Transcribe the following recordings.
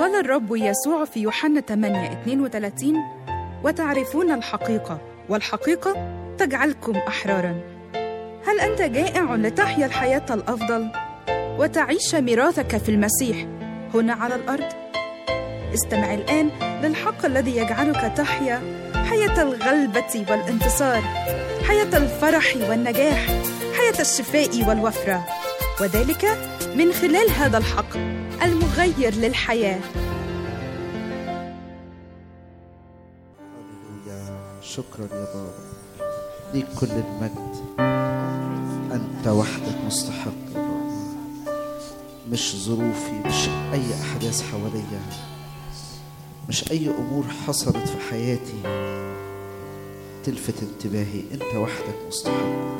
قال الرب يسوع في يوحنا 8 32 وتعرفون الحقيقة والحقيقة تجعلكم أحرارا هل أنت جائع لتحيا الحياة الأفضل وتعيش ميراثك في المسيح هنا على الأرض؟ استمع الآن للحق الذي يجعلك تحيا حياة الغلبة والانتصار حياة الفرح والنجاح حياة الشفاء والوفرة وذلك من خلال هذا الحق المغير للحياه هللويا شكرا يا بابا ليك كل المجد انت وحدك مستحق يا بابا مش ظروفي مش اي احداث حواليا مش اي امور حصلت في حياتي تلفت انتباهي انت وحدك مستحق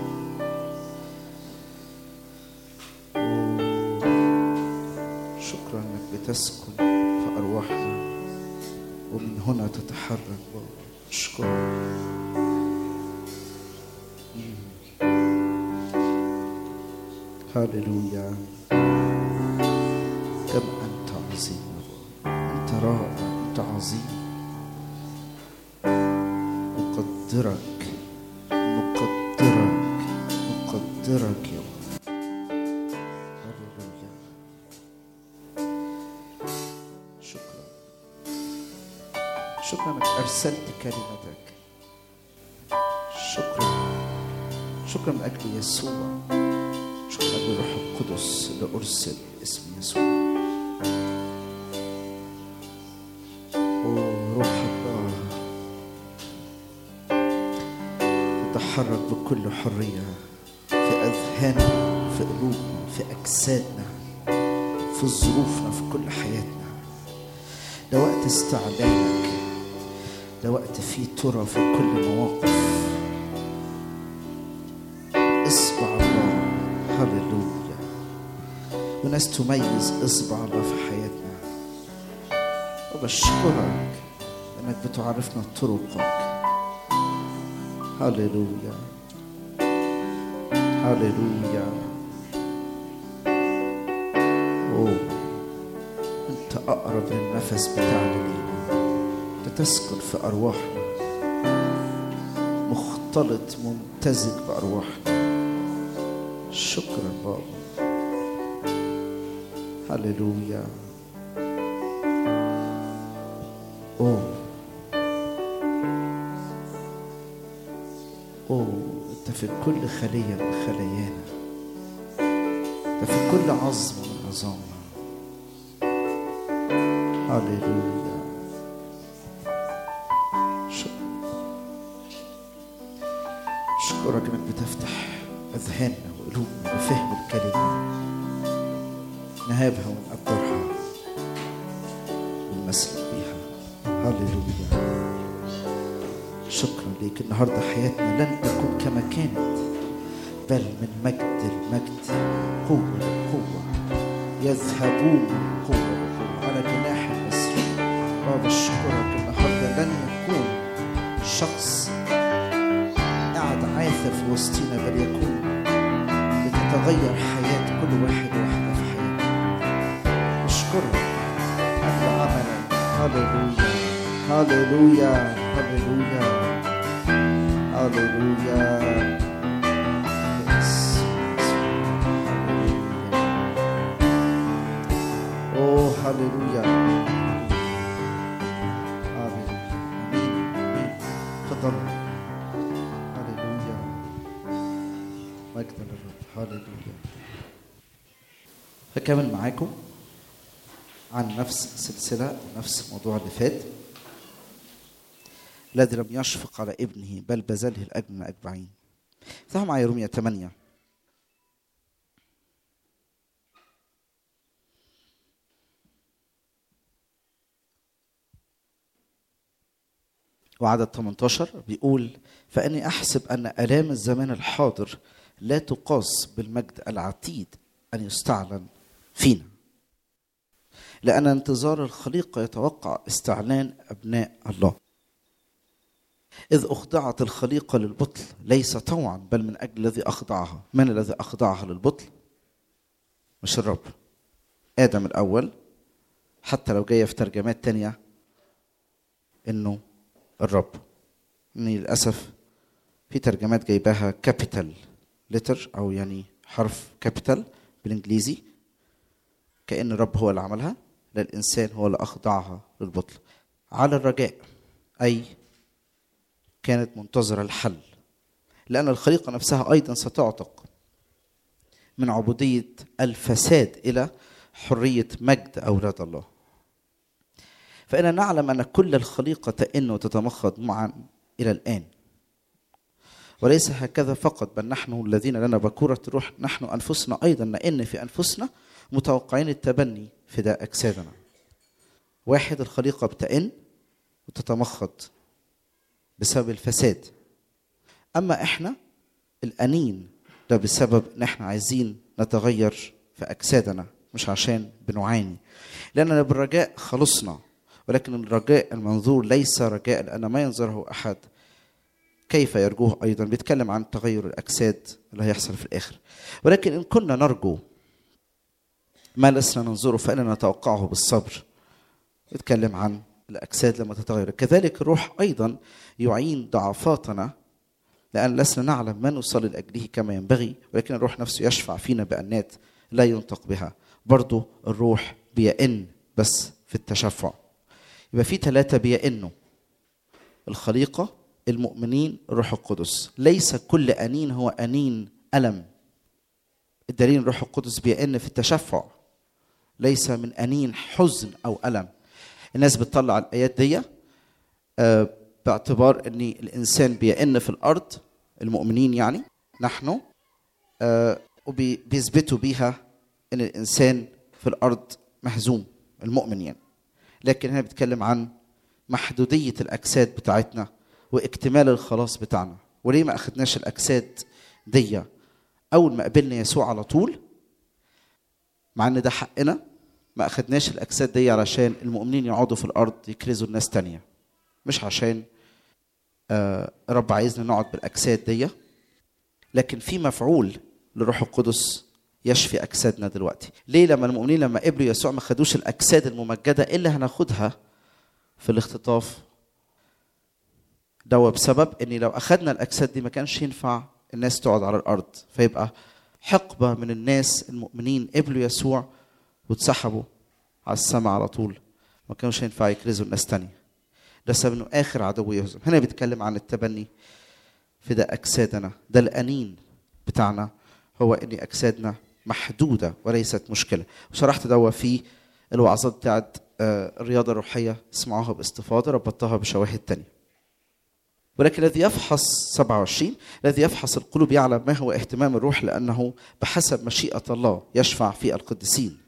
شكرا انك بتسكن في ارواحنا ومن هنا تتحرك بابا اشكرك هللويا كم انت عظيم يا بابا انت رائع انت عظيم نقدرك نقدرك نقدرك يا بابا هللويا شكرا شكرا انك ارسلت كلمتك شكرا شكرا من اجل يسوع شكرا من اجل الروح القدس اللي ارسل اسم يسوع أوه، روح الله تتحرك بكل حريه في اذهاننا في قلوبنا في اجسادنا في ظروفنا في كل حياتنا ده وقت استعلانك ده وقت فيه ترى في كل مواقف اصبع الله هللويا وناس تميز اصبع الله في حياتنا وبشكرك انك بتعرفنا طرقك هللويا هللويا اوه انت اقرب للنفس بتاعنا لينا انت تسكن في ارواحنا مختلط ممتزج بارواحنا شكرا بابا هللويا اوه اوه انت في كل خليه من خلايانا انت في كل عظم من عظامنا هللويا شكرا اشكرك انك بتفتح اذهاننا وقلوبنا لفهم الكلمه نهابها ونقدرها ونمسك بيها هللويا شكرا ليك النهارده حياتنا لن تكون كما كانت بل من مجد المجد قوة لقوة يذهبون قوة لقوة على جناح النسر بابا اشكرك النهارده لن يكون شخص قاعد عاثر في وسطنا بل يكون بتتغير حياة كل واحد واحدة في حياته اشكرك أنت عملك هللويا هللويا هللويا هللويا يس. اوه هللويا آمين آمين آمين تفضلوا هللويا مجدا للرب هللويا هكمل معاكم عن نفس السلسلة ونفس الموضوع اللي فات الذي لم يشفق على ابنه بل بذله الأجر من أجمعين افتحوا معايا رومية 8 وعدد 18 بيقول فإني أحسب أن آلام الزمان الحاضر لا تقاس بالمجد العتيد أن يستعلن فينا لأن انتظار الخليقة يتوقع استعلان أبناء الله إذ أخضعت الخليقة للبطل ليس طوعا بل من أجل الذي أخضعها من الذي أخضعها للبطل مش الرب آدم الأول حتى لو جايه في ترجمات تانية انه الرب اني للاسف في ترجمات جايباها كابيتال لتر او يعني حرف كابيتال بالانجليزي كان الرب هو اللي عملها لا الانسان هو اللي اخضعها للبطل على الرجاء اي كانت منتظره الحل لان الخليقه نفسها ايضا ستعتق من عبوديه الفساد الى حريه مجد اولاد الله فإننا نعلم أن كل الخليقة تئن وتتمخض معا إلى الآن وليس هكذا فقط بل نحن الذين لنا بكورة الروح نحن أنفسنا أيضا نئن في أنفسنا متوقعين التبني فداء أجسادنا واحد الخليقة بتئن وتتمخض بسبب الفساد أما إحنا الأنين ده بسبب إن إحنا عايزين نتغير في أجسادنا مش عشان بنعاني لأننا بالرجاء خلصنا ولكن الرجاء المنظور ليس رجاء لأن ما ينظره أحد كيف يرجوه أيضا بيتكلم عن تغير الأجساد اللي هيحصل في الآخر ولكن إن كنا نرجو ما لسنا ننظره فإننا نتوقعه بالصبر يتكلم عن الأجساد لما تتغير كذلك الروح أيضا يعين ضعفاتنا لأن لسنا نعلم ما نصلي لأجله كما ينبغي ولكن الروح نفسه يشفع فينا بأنات لا ينطق بها برضو الروح بيئن بس في التشفع يبقى في ثلاثة بيئنوا الخليقة المؤمنين الروح القدس ليس كل أنين هو أنين ألم الدليل الروح القدس بيئن في التشفع ليس من أنين حزن أو ألم الناس بتطلع الآيات دي آه، باعتبار أن الإنسان بيئن في الأرض المؤمنين يعني نحن آه، وبيثبتوا بيها أن الإنسان في الأرض مهزوم المؤمن يعني لكن هنا بيتكلم عن محدودية الأجساد بتاعتنا واكتمال الخلاص بتاعنا وليه ما أخدناش الأجساد دي أول ما قابلنا يسوع على طول مع إن ده حقنا ما أخدناش الأجساد دي علشان المؤمنين يقعدوا في الأرض يكرزوا الناس تانية مش عشان آه رب عايزنا نقعد بالأجساد دي لكن في مفعول للروح القدس يشفي اجسادنا دلوقتي ليه لما المؤمنين لما قبلوا يسوع ما خدوش الاجساد الممجده اللي هناخدها في الاختطاف ده بسبب ان لو اخدنا الاجساد دي ما كانش ينفع الناس تقعد على الارض فيبقى حقبه من الناس المؤمنين قبلوا يسوع واتسحبوا على السماء على طول ما كانوش ينفع يكرزوا الناس تانية ده سبب انه اخر عدو يهزم هنا بيتكلم عن التبني في ده اجسادنا ده الانين بتاعنا هو ان اجسادنا محدودة وليست مشكلة وشرحت دوا في الوعظات بتاعت الرياضة الروحية اسمعوها باستفاضة ربطتها بشواهد تانية ولكن الذي يفحص 27 الذي يفحص القلوب يعلم ما هو اهتمام الروح لأنه بحسب مشيئة الله يشفع في القديسين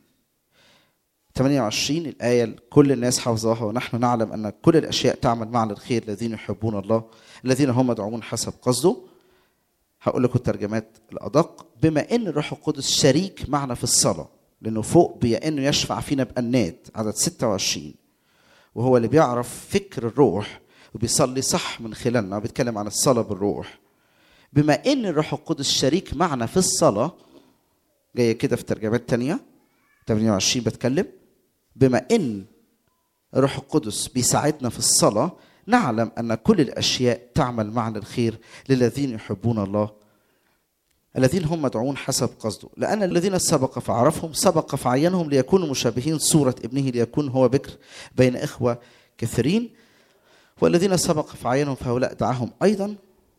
28 الآية كل الناس حفظوها ونحن نعلم أن كل الأشياء تعمل معا للخير الذين يحبون الله الذين هم مدعوون حسب قصده هقول لكم الترجمات الادق بما ان الروح القدس شريك معنا في الصلاه لانه فوق بانه يشفع فينا بانات عدد 26 وهو اللي بيعرف فكر الروح وبيصلي صح من خلالنا بيتكلم عن الصلاه بالروح بما ان الروح القدس شريك معنا في الصلاه جايه كده في ترجمات تانية 28 بتكلم بما ان الروح القدس بيساعدنا في الصلاه نعلم ان كل الاشياء تعمل معا للخير للذين يحبون الله الذين هم مدعون حسب قصده لان الذين سبق فعرفهم سبق فعينهم ليكونوا مشابهين صوره ابنه ليكون هو بكر بين اخوه كثيرين والذين سبق فعينهم فهؤلاء دعاهم ايضا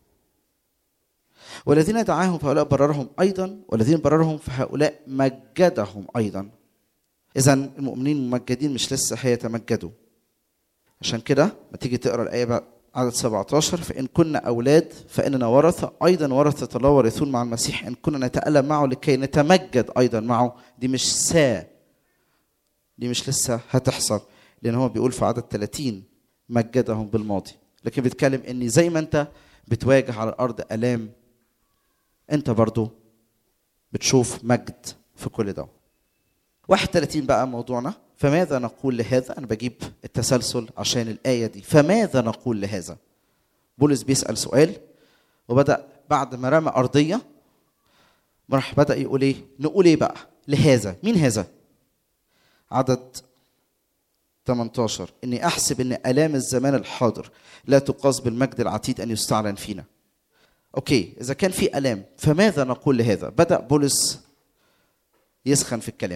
والذين دعاهم فهؤلاء بررهم ايضا والذين بررهم فهؤلاء مجدهم ايضا اذا المؤمنين ممجدين مش لسه هيتمجدوا عشان كده ما تيجي تقرا الايه بقى عدد 17 فان كنا اولاد فاننا ورثه ايضا ورثه الله ورثون مع المسيح ان كنا نتالم معه لكي نتمجد ايضا معه دي مش سا دي مش لسه هتحصل لان هو بيقول في عدد 30 مجدهم بالماضي لكن بيتكلم ان زي ما انت بتواجه على الارض الام انت برضو بتشوف مجد في كل ده 31 بقى موضوعنا فماذا نقول لهذا انا بجيب التسلسل عشان الايه دي فماذا نقول لهذا بولس بيسال سؤال وبدا بعد ما رمى ارضيه راح بدا يقول ايه نقول ايه بقى لهذا مين هذا عدد 18 اني احسب ان الام الزمان الحاضر لا تقاس بالمجد العتيد ان يستعلن فينا اوكي اذا كان في الام فماذا نقول لهذا بدا بولس يسخن في الكلام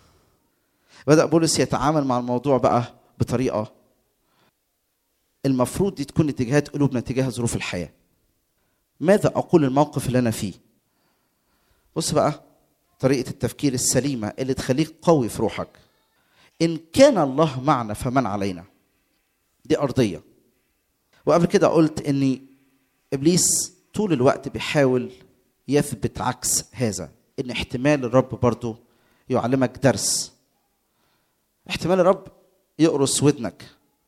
بدا بولس يتعامل مع الموضوع بقى بطريقه المفروض دي تكون اتجاهات قلوبنا تجاه ظروف الحياه ماذا اقول الموقف اللي انا فيه بص بقى طريقه التفكير السليمه اللي تخليك قوي في روحك ان كان الله معنا فمن علينا دي ارضيه وقبل كده قلت ان ابليس طول الوقت بيحاول يثبت عكس هذا ان احتمال الرب برضه يعلمك درس احتمال الرب يقرص ودنك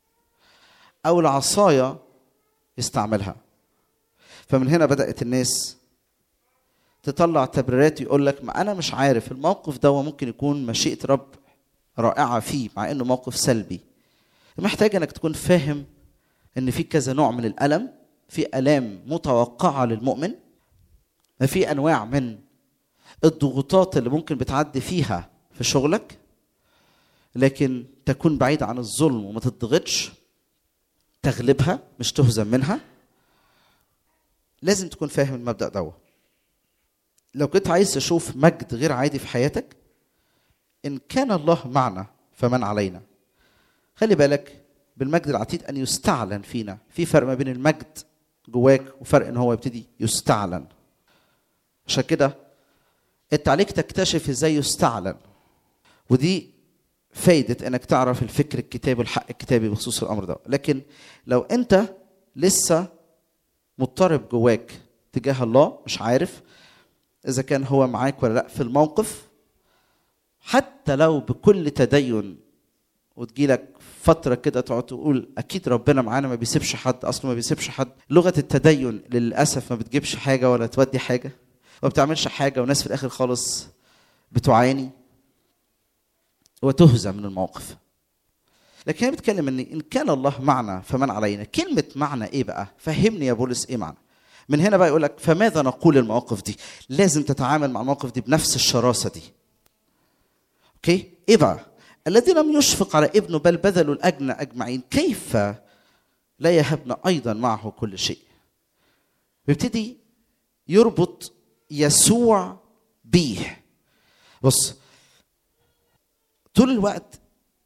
او العصايه يستعملها فمن هنا بدات الناس تطلع تبريرات يقول لك ما انا مش عارف الموقف ده ممكن يكون مشيئه رب رائعه فيه مع انه موقف سلبي محتاج انك تكون فاهم ان في كذا نوع من الالم في الام متوقعه للمؤمن في انواع من الضغوطات اللي ممكن بتعدي فيها في شغلك لكن تكون بعيد عن الظلم وما تضغطش تغلبها مش تهزم منها لازم تكون فاهم المبدا دوت لو كنت عايز تشوف مجد غير عادي في حياتك ان كان الله معنا فمن علينا خلي بالك بالمجد العتيد ان يستعلن فينا في فرق ما بين المجد جواك وفرق ان هو يبتدي يستعلن عشان كده انت عليك تكتشف ازاي يستعلن ودي فايدة انك تعرف الفكر الكتابي والحق الكتابي بخصوص الامر ده لكن لو انت لسه مضطرب جواك تجاه الله مش عارف اذا كان هو معاك ولا لا في الموقف حتى لو بكل تدين وتجيلك فتره كده تقعد تقول اكيد ربنا معانا ما بيسيبش حد اصلا ما بيسيبش حد لغه التدين للاسف ما بتجيبش حاجه ولا تودي حاجه ما بتعملش حاجه والناس في الاخر خالص بتعاني وتهزم من الموقف لكن هي بتكلم ان ان كان الله معنا فمن علينا كلمه معنى ايه بقى فهمني يا بولس ايه معنى من هنا بقى يقول لك فماذا نقول المواقف دي لازم تتعامل مع المواقف دي بنفس الشراسه دي اوكي ايه بقى الذي لم يشفق على ابنه بل بذلوا الاجنى اجمعين كيف لا يهبنا ايضا معه كل شيء بيبتدي يربط يسوع بيه بص طول الوقت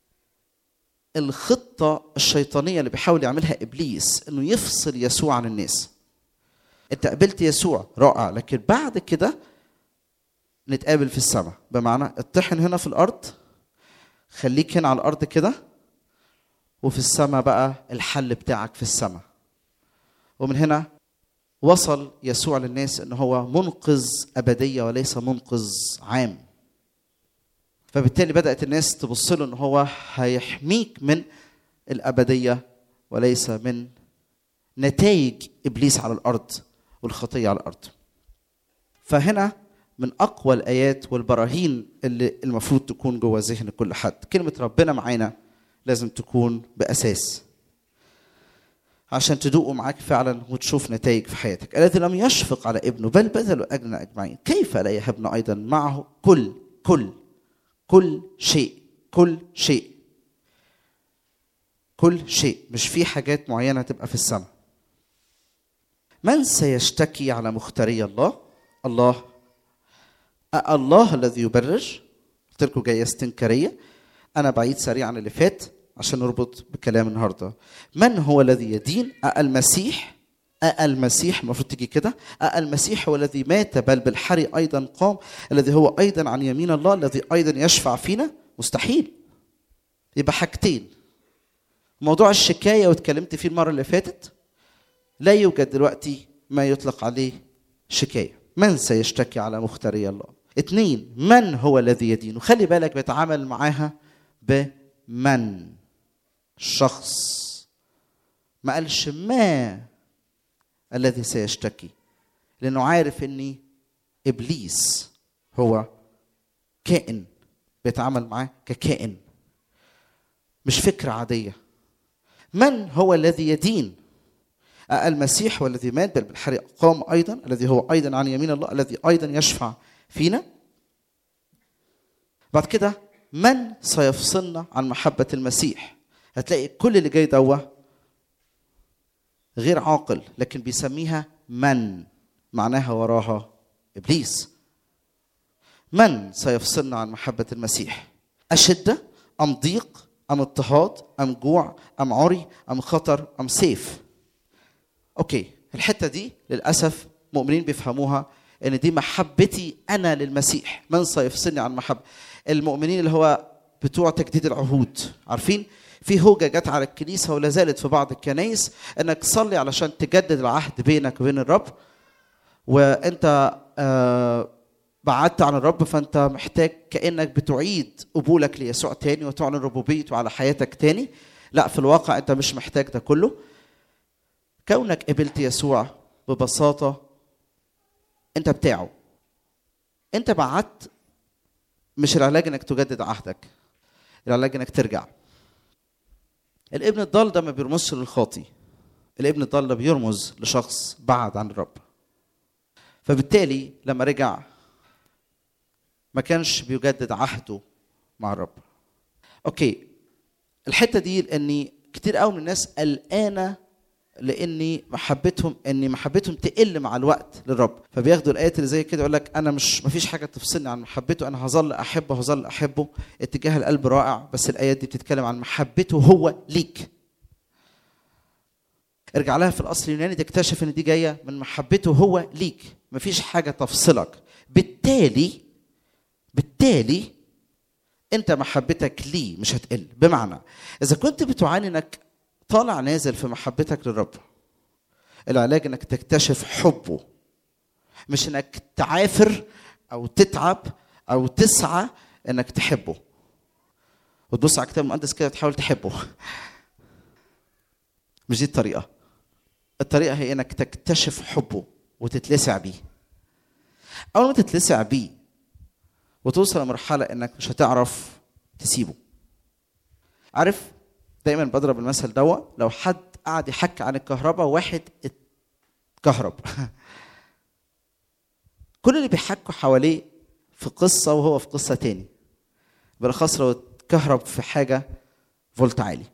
الخطة الشيطانية اللي بيحاول يعملها إبليس إنه يفصل يسوع عن الناس. أنت قابلت يسوع رائع لكن بعد كده نتقابل في السماء بمعنى اطحن هنا في الأرض خليك هنا على الأرض كده وفي السماء بقى الحل بتاعك في السماء. ومن هنا وصل يسوع للناس إن هو منقذ أبدية وليس منقذ عام. فبالتالي بدات الناس تبص له ان هو هيحميك من الابديه وليس من نتائج ابليس على الارض والخطيه على الارض فهنا من اقوى الايات والبراهين اللي المفروض تكون جوه ذهن كل حد كلمه ربنا معانا لازم تكون باساس عشان تدوقوا معاك فعلا وتشوف نتائج في حياتك الذي لم يشفق على ابنه بل بذلوا اجرنا اجمعين كيف لا يهبنا ايضا معه كل كل كل شيء كل شيء كل شيء مش في حاجات معينه تبقى في السماء من سيشتكي على مختاري الله الله الله الذي يبرر قلت لكم جايه استنكاريه انا بعيد سريعا اللي فات عشان نربط بكلام النهارده من هو الذي يدين المسيح المسيح المفروض تيجي كده المسيح هو الذي مات بل بالحري ايضا قام الذي هو ايضا عن يمين الله الذي ايضا يشفع فينا مستحيل يبقى حاجتين موضوع الشكايه واتكلمت فيه المره اللي فاتت لا يوجد دلوقتي ما يطلق عليه شكايه من سيشتكي على مختاري الله اثنين من هو الذي يدين وخلي بالك بيتعامل معاها بمن شخص ما قالش ما الذي سيشتكي لانه عارف ان ابليس هو كائن بيتعامل معاه ككائن مش فكره عاديه من هو الذي يدين المسيح هو الذي مات بل بالحريق قام ايضا الذي هو ايضا عن يمين الله الذي ايضا يشفع فينا بعد كده من سيفصلنا عن محبة المسيح هتلاقي كل اللي جاي دوا غير عاقل لكن بيسميها من معناها وراها إبليس من سيفصلنا عن محبة المسيح أشدة أم ضيق أم اضطهاد أم جوع أم عري أم خطر أم سيف أوكي الحتة دي للأسف مؤمنين بيفهموها ان دي محبتي انا للمسيح من سيفصلني عن محبه المؤمنين اللي هو بتوع تجديد العهود عارفين في هوجة جت على الكنيسة ولا زالت في بعض الكنايس انك تصلي علشان تجدد العهد بينك وبين الرب وانت آه بعدت عن الرب فانت محتاج كانك بتعيد قبولك ليسوع تاني وتعلن ربوبيته على حياتك تاني لا في الواقع انت مش محتاج ده كله كونك قبلت يسوع ببساطه انت بتاعه انت بعدت مش العلاج انك تجدد عهدك العلاج انك ترجع الابن الضال ده ما بيرمزش للخاطي الابن الضال ده بيرمز لشخص بعد عن الرب فبالتالي لما رجع ما كانش بيجدد عهده مع الرب اوكي الحته دي لاني كتير قوي من الناس قلقانه لاني محبتهم اني محبتهم تقل مع الوقت للرب فبياخدوا الايات اللي زي كده يقول لك انا مش مفيش حاجه تفصلني عن محبته انا هظل احبه هظل احبه اتجاه القلب رائع بس الايات دي بتتكلم عن محبته هو ليك ارجع لها في الاصل اليوناني تكتشف ان دي جايه من محبته هو ليك مفيش حاجه تفصلك بالتالي بالتالي انت محبتك ليه مش هتقل بمعنى اذا كنت بتعاني انك طالع نازل في محبتك للرب العلاج انك تكتشف حبه مش انك تعافر او تتعب او تسعى انك تحبه وتبص على الكتاب المقدس كده تحاول تحبه مش دي الطريقه الطريقه هي انك تكتشف حبه وتتلسع بيه اول ما تتلسع بيه وتوصل لمرحله انك مش هتعرف تسيبه عارف دايما بضرب المثل دوا لو حد قعد يحكي عن الكهرباء واحد اتكهرب كل اللي بيحكوا حواليه في قصه وهو في قصه تاني بالاخص لو اتكهرب في حاجه فولت عالي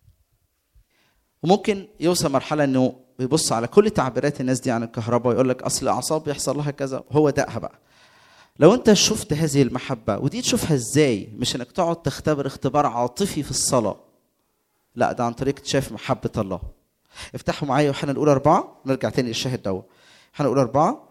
وممكن يوصل مرحله انه بيبص على كل تعبيرات الناس دي عن الكهرباء ويقول لك اصل الاعصاب بيحصل لها كذا هو دقها بقى لو انت شفت هذه المحبه ودي تشوفها ازاي مش انك تقعد تختبر اختبار عاطفي في الصلاه لا ده عن طريق اكتشاف محبة الله افتحوا معايا يوحنا الأولى أربعة نرجع تاني للشاهد دوا يوحنا الأولى أربعة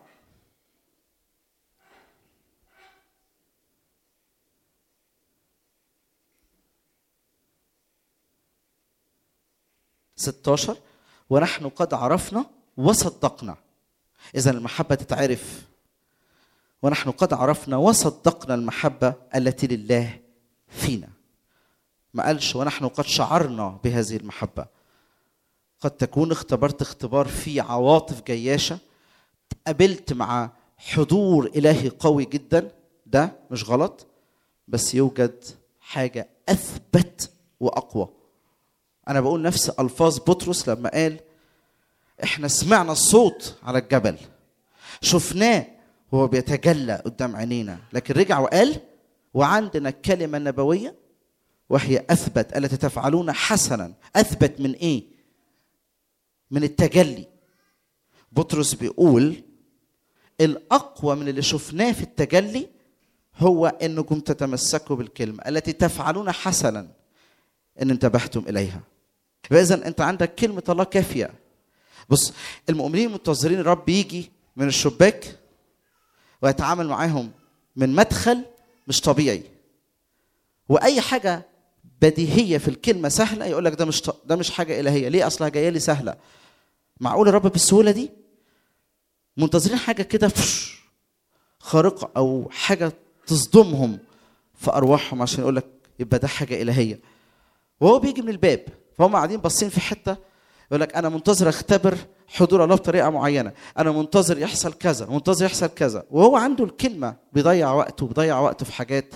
ستاشر ونحن قد عرفنا وصدقنا إذا المحبة تتعرف ونحن قد عرفنا وصدقنا المحبة التي لله فينا ما قالش ونحن قد شعرنا بهذه المحبة قد تكون اختبرت اختبار فيه عواطف جياشة قابلت مع حضور إلهي قوي جدا ده مش غلط بس يوجد حاجة أثبت وأقوى أنا بقول نفس ألفاظ بطرس لما قال إحنا سمعنا الصوت على الجبل شفناه وهو بيتجلى قدام عينينا لكن رجع وقال وعندنا الكلمة النبوية وهي اثبت التي تفعلون حسنا اثبت من ايه من التجلي بطرس بيقول الاقوى من اللي شفناه في التجلي هو انكم تتمسكوا بالكلمه التي تفعلون حسنا ان انتبهتم اليها فاذا انت عندك كلمه الله كافيه بص المؤمنين منتظرين الرب يجي من الشباك ويتعامل معاهم من مدخل مش طبيعي واي حاجه بديهيه في الكلمه سهله يقول لك ده مش ده مش حاجه الهيه ليه اصلها جايه لي سهله معقول الرب بالسهوله دي منتظرين حاجه كده خارقه او حاجه تصدمهم في ارواحهم عشان يقول لك يبقى ده حاجه الهيه وهو بيجي من الباب فهم قاعدين باصين في حته يقول لك انا منتظر اختبر حضور الله بطريقه معينه انا منتظر يحصل كذا منتظر يحصل كذا وهو عنده الكلمه بيضيع وقته بيضيع وقته في حاجات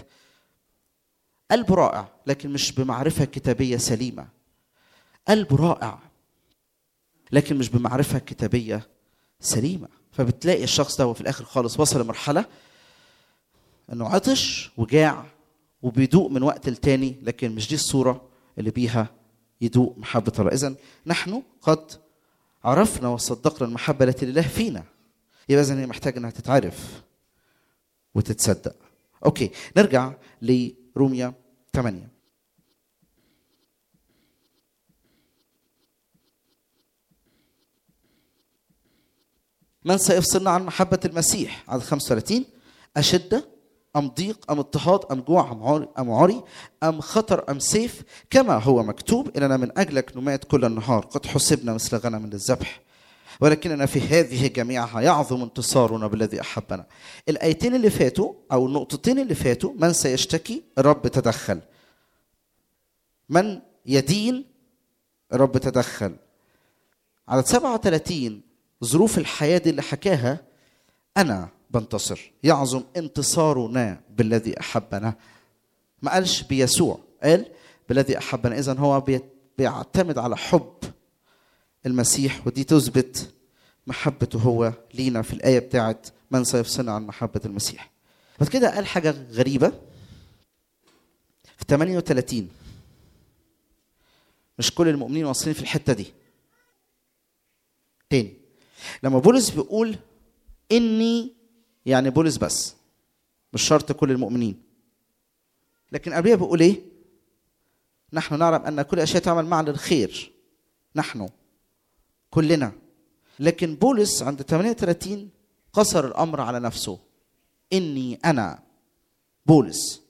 قلب رائع لكن مش بمعرفة كتابية سليمة قلب رائع لكن مش بمعرفة كتابية سليمة فبتلاقي الشخص ده في الآخر خالص وصل لمرحلة إنه عطش وجاع وبيدوق من وقت لتاني لكن مش دي الصورة اللي بيها يدوق محبة الله إذا نحن قد عرفنا وصدقنا المحبة التي لله فينا يبقى إذا هي محتاجة إنها تتعرف وتتصدق أوكي نرجع لروميا 8 من سيفصلنا عن محبة المسيح عدد 35 أشدة أم ضيق أم اضطهاد أم جوع أم عري أم, عري أم خطر أم سيف كما هو مكتوب إننا من أجلك نمات كل النهار قد حسبنا مثل غنم للذبح ولكننا في هذه جميعها يعظم انتصارنا بالذي أحبنا الآيتين اللي فاتوا أو النقطتين اللي فاتوا من سيشتكي الرب تدخل من يدين الرب تدخل على 37 ظروف الحياة دي اللي حكاها أنا بنتصر يعظم انتصارنا بالذي أحبنا ما قالش بيسوع قال بالذي أحبنا إذا هو بيعتمد على حب المسيح ودي تثبت محبته هو لينا في الآية بتاعت من سيفصلنا عن محبة المسيح بعد كده قال حاجة غريبة في 38 مش كل المؤمنين واصلين في الحتة دي تاني لما بولس بيقول اني يعني بولس بس مش شرط كل المؤمنين لكن قبلها بيقول ايه نحن نعلم ان كل اشياء تعمل معا للخير نحن كلنا لكن بولس عند 38 قصر الامر على نفسه اني انا بولس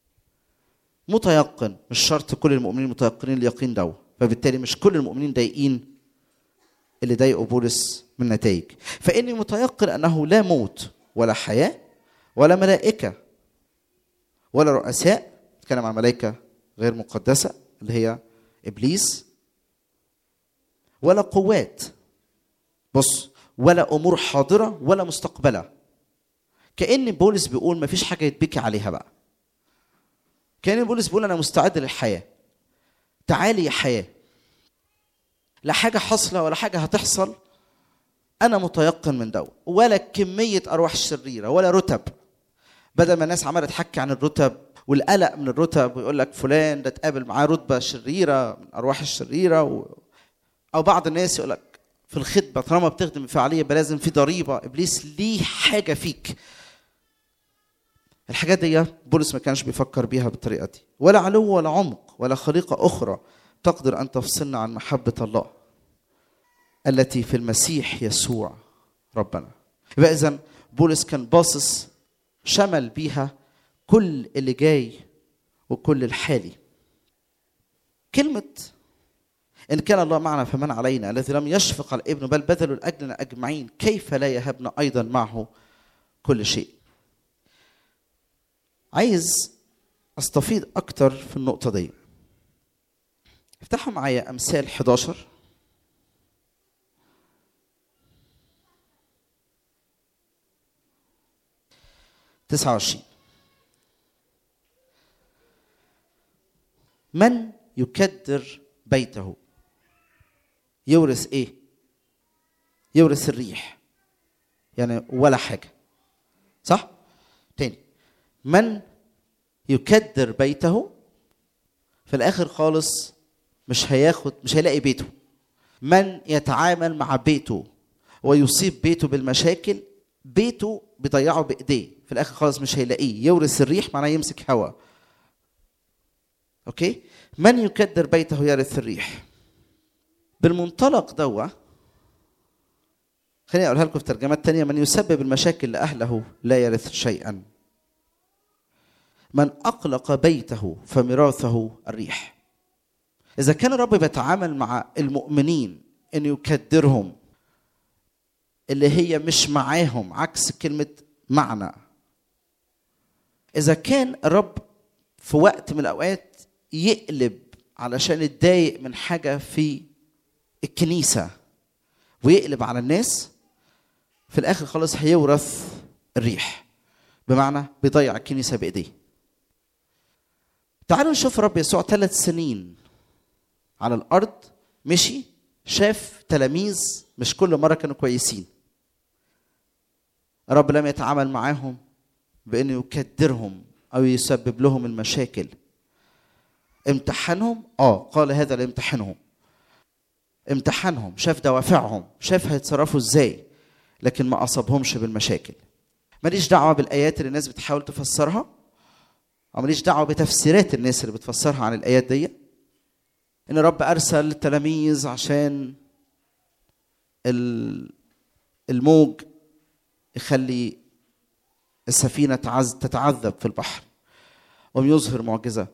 متيقن مش شرط كل المؤمنين متيقنين اليقين ده فبالتالي مش كل المؤمنين ضايقين اللي ضايقوا بولس من نتائج فاني متيقن انه لا موت ولا حياه ولا ملائكه ولا رؤساء نتكلم عن ملائكه غير مقدسه اللي هي ابليس ولا قوات بص ولا امور حاضره ولا مستقبله كان بولس بيقول ما فيش حاجه يتبكي عليها بقى كان بولس بيقول انا مستعد للحياه تعالي يا حياه لا حاجه حاصله ولا حاجه هتحصل انا متيقن من ده ولا كميه ارواح شريره ولا رتب بدل ما الناس عماله تحكي عن الرتب والقلق من الرتب ويقول لك فلان ده اتقابل معاه رتبه شريره من ارواح الشريره و... او بعض الناس يقول لك في الخدمه طالما بتخدم بفعاليه يبقى لازم في ضريبه ابليس ليه حاجه فيك الحاجات دي بولس ما كانش بيفكر بيها بالطريقه دي ولا علو ولا عمق ولا خليقه اخرى تقدر ان تفصلنا عن محبه الله التي في المسيح يسوع ربنا يبقى اذا بولس كان باصص شمل بيها كل اللي جاي وكل الحالي كلمه إن كان الله معنا فمن علينا الذي لم يشفق على ابنه بل بذلوا لأجلنا أجمعين كيف لا يهبنا أيضا معه كل شيء عايز أستفيض أكتر في النقطة دي افتحوا معايا أمثال 11 29 من يكدر بيته يورث ايه يورث الريح يعني ولا حاجه صح تاني من يكدر بيته في الاخر خالص مش هياخد مش هيلاقي بيته من يتعامل مع بيته ويصيب بيته بالمشاكل بيته بيضيعه بايديه في الاخر خالص مش هيلاقيه يورث الريح معناه يمسك هوا اوكي من يكدر بيته يرث الريح بالمنطلق دوا خليني اقولها لكم في ترجمات تانية من يسبب المشاكل لاهله لا يرث شيئا من اقلق بيته فميراثه الريح اذا كان الرب بيتعامل مع المؤمنين انه يكدرهم اللي هي مش معاهم عكس كلمه معنى اذا كان الرب في وقت من الاوقات يقلب علشان يتضايق من حاجه في الكنيسه ويقلب على الناس في الاخر خالص هيورث الريح بمعنى بيضيع الكنيسه بايديه تعالوا نشوف رب يسوع ثلاث سنين على الارض مشي شاف تلاميذ مش كل مره كانوا كويسين رب لم يتعامل معاهم بانه يكدرهم او يسبب لهم المشاكل امتحنهم اه قال هذا لامتحنهم امتحنهم شاف دوافعهم شاف هيتصرفوا ازاي لكن ما اصابهمش بالمشاكل ماليش دعوه بالايات اللي الناس بتحاول تفسرها او ماليش دعوه بتفسيرات الناس اللي بتفسرها عن الايات دي ان رب ارسل التلاميذ عشان ال- الموج يخلي السفينه تعز تتعذب في البحر ويظهر معجزه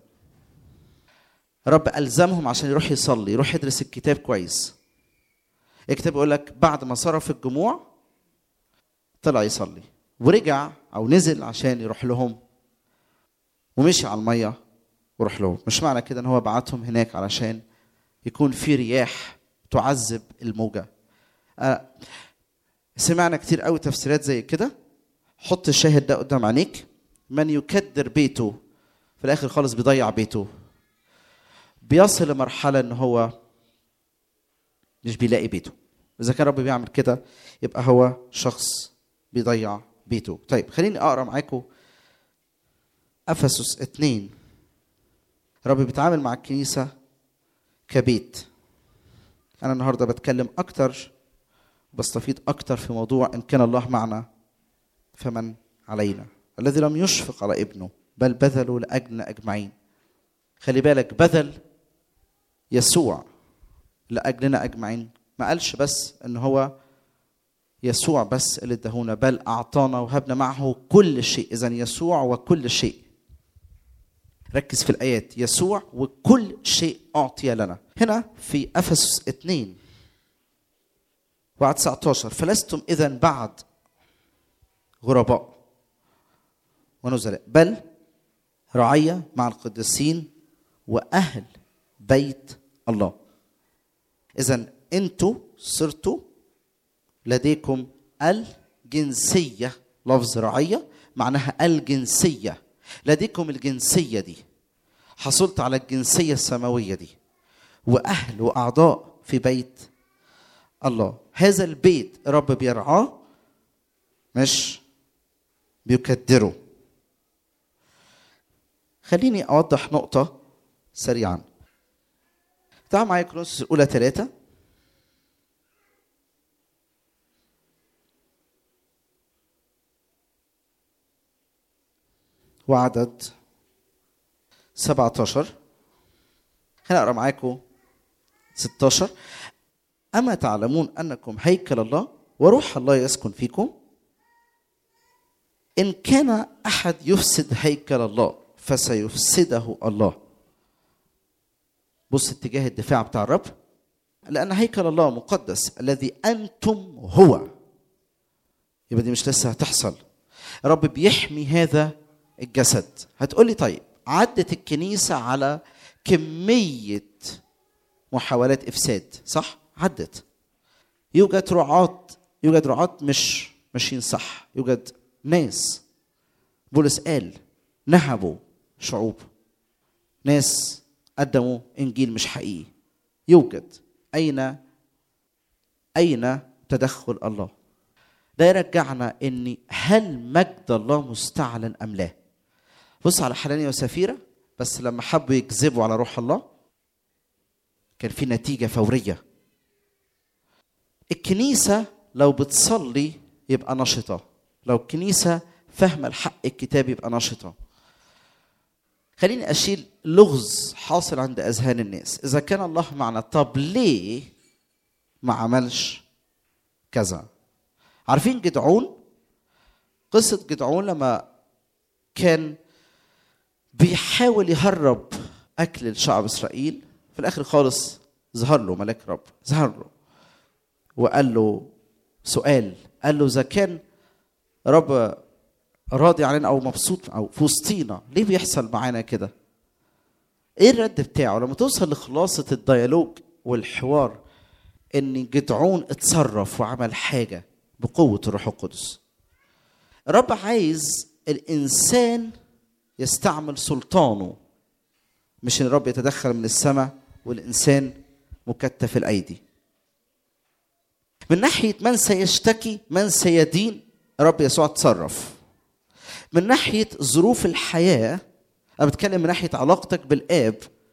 رب الزمهم عشان يروح يصلي يروح يدرس الكتاب كويس الكتاب يقول لك بعد ما صرف الجموع طلع يصلي ورجع او نزل عشان يروح لهم ومشي على الميه وراح لهم مش معنى كده ان هو بعتهم هناك علشان يكون في رياح تعذب الموجه آه، سمعنا كتير قوي تفسيرات زي كده حط الشاهد ده قدام عينيك من يكدر بيته في الاخر خالص بيضيع بيته بيصل لمرحله ان هو مش بيلاقي بيته اذا كان رب بيعمل كده يبقى هو شخص بيضيع بيته طيب خليني اقرا معاكم افسس اتنين رب بيتعامل مع الكنيسه كبيت انا النهارده بتكلم اكتر بستفيد اكتر في موضوع ان كان الله معنا فمن علينا الذي لم يشفق على ابنه بل بذله لاجلنا اجمعين خلي بالك بذل يسوع لاجلنا اجمعين ما قالش بس ان هو يسوع بس اللي اداهونا بل اعطانا وهبنا معه كل شيء اذا يسوع وكل شيء ركز في الايات يسوع وكل شيء اعطي لنا هنا في افسس 2 وعد 19 فلستم اذا بعد غرباء ونزلاء بل رعية مع القديسين وأهل بيت الله إذا أنتوا صرتوا لديكم الجنسية لفظ رعية معناها الجنسية لديكم الجنسية دي حصلت على الجنسية السماوية دي وأهل وأعضاء في بيت الله هذا البيت رب بيرعاه مش بيكدره خليني أوضح نقطة سريعا تعال معايا كرونسوس الأولى ثلاثة وعدد 17 خليني أقرأ معاكم 16 أما تعلمون أنكم هيكل الله وروح الله يسكن فيكم إن كان أحد يفسد هيكل الله فسيفسده الله بص اتجاه الدفاع بتاع الرب لأن هيكل الله مقدس الذي أنتم هو يبقى دي مش لسه هتحصل رب بيحمي هذا الجسد هتقولي طيب عدت الكنيسة على كمية محاولات إفساد صح؟ عدت يوجد رعاة يوجد رعاة مش ماشيين صح يوجد ناس بولس قال نهبوا شعوب ناس قدموا انجيل مش حقيقي يوجد اين اين تدخل الله ده يرجعنا ان هل مجد الله مستعلن ام لا بص على حنانيا وسفيره بس لما حبوا يكذبوا على روح الله كان في نتيجه فوريه الكنيسه لو بتصلي يبقى نشطه لو الكنيسه فاهمه الحق الكتاب يبقى نشطه خليني اشيل لغز حاصل عند اذهان الناس اذا كان الله معنا طب ليه ما عملش كذا عارفين جدعون قصه جدعون لما كان بيحاول يهرب اكل لشعب اسرائيل في الاخر خالص ظهر له ملاك رب ظهر له وقال له سؤال قال له اذا كان رب راضي علينا او مبسوط او في وسطينا ليه بيحصل معانا كده ايه الرد بتاعه لما توصل لخلاصه الديالوج والحوار ان جدعون اتصرف وعمل حاجه بقوه الروح القدس الرب عايز الانسان يستعمل سلطانه مش ان الرب يتدخل من السماء والانسان مكتف الايدي من ناحيه من سيشتكي من سيدين رب يسوع تصرف من ناحيه ظروف الحياه انا بتكلم من ناحيه علاقتك بالاب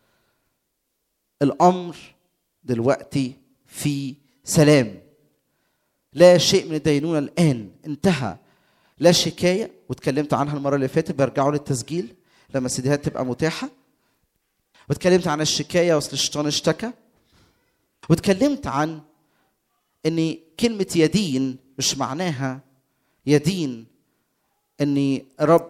الامر دلوقتي في سلام لا شيء من الدينونه الان انتهى لا شكايه واتكلمت عنها المره اللي فاتت برجعوا للتسجيل لما السيديهات تبقى متاحه واتكلمت عن الشكايه واصل الشيطان اشتكى واتكلمت عن ان كلمه يدين مش معناها يدين ان رب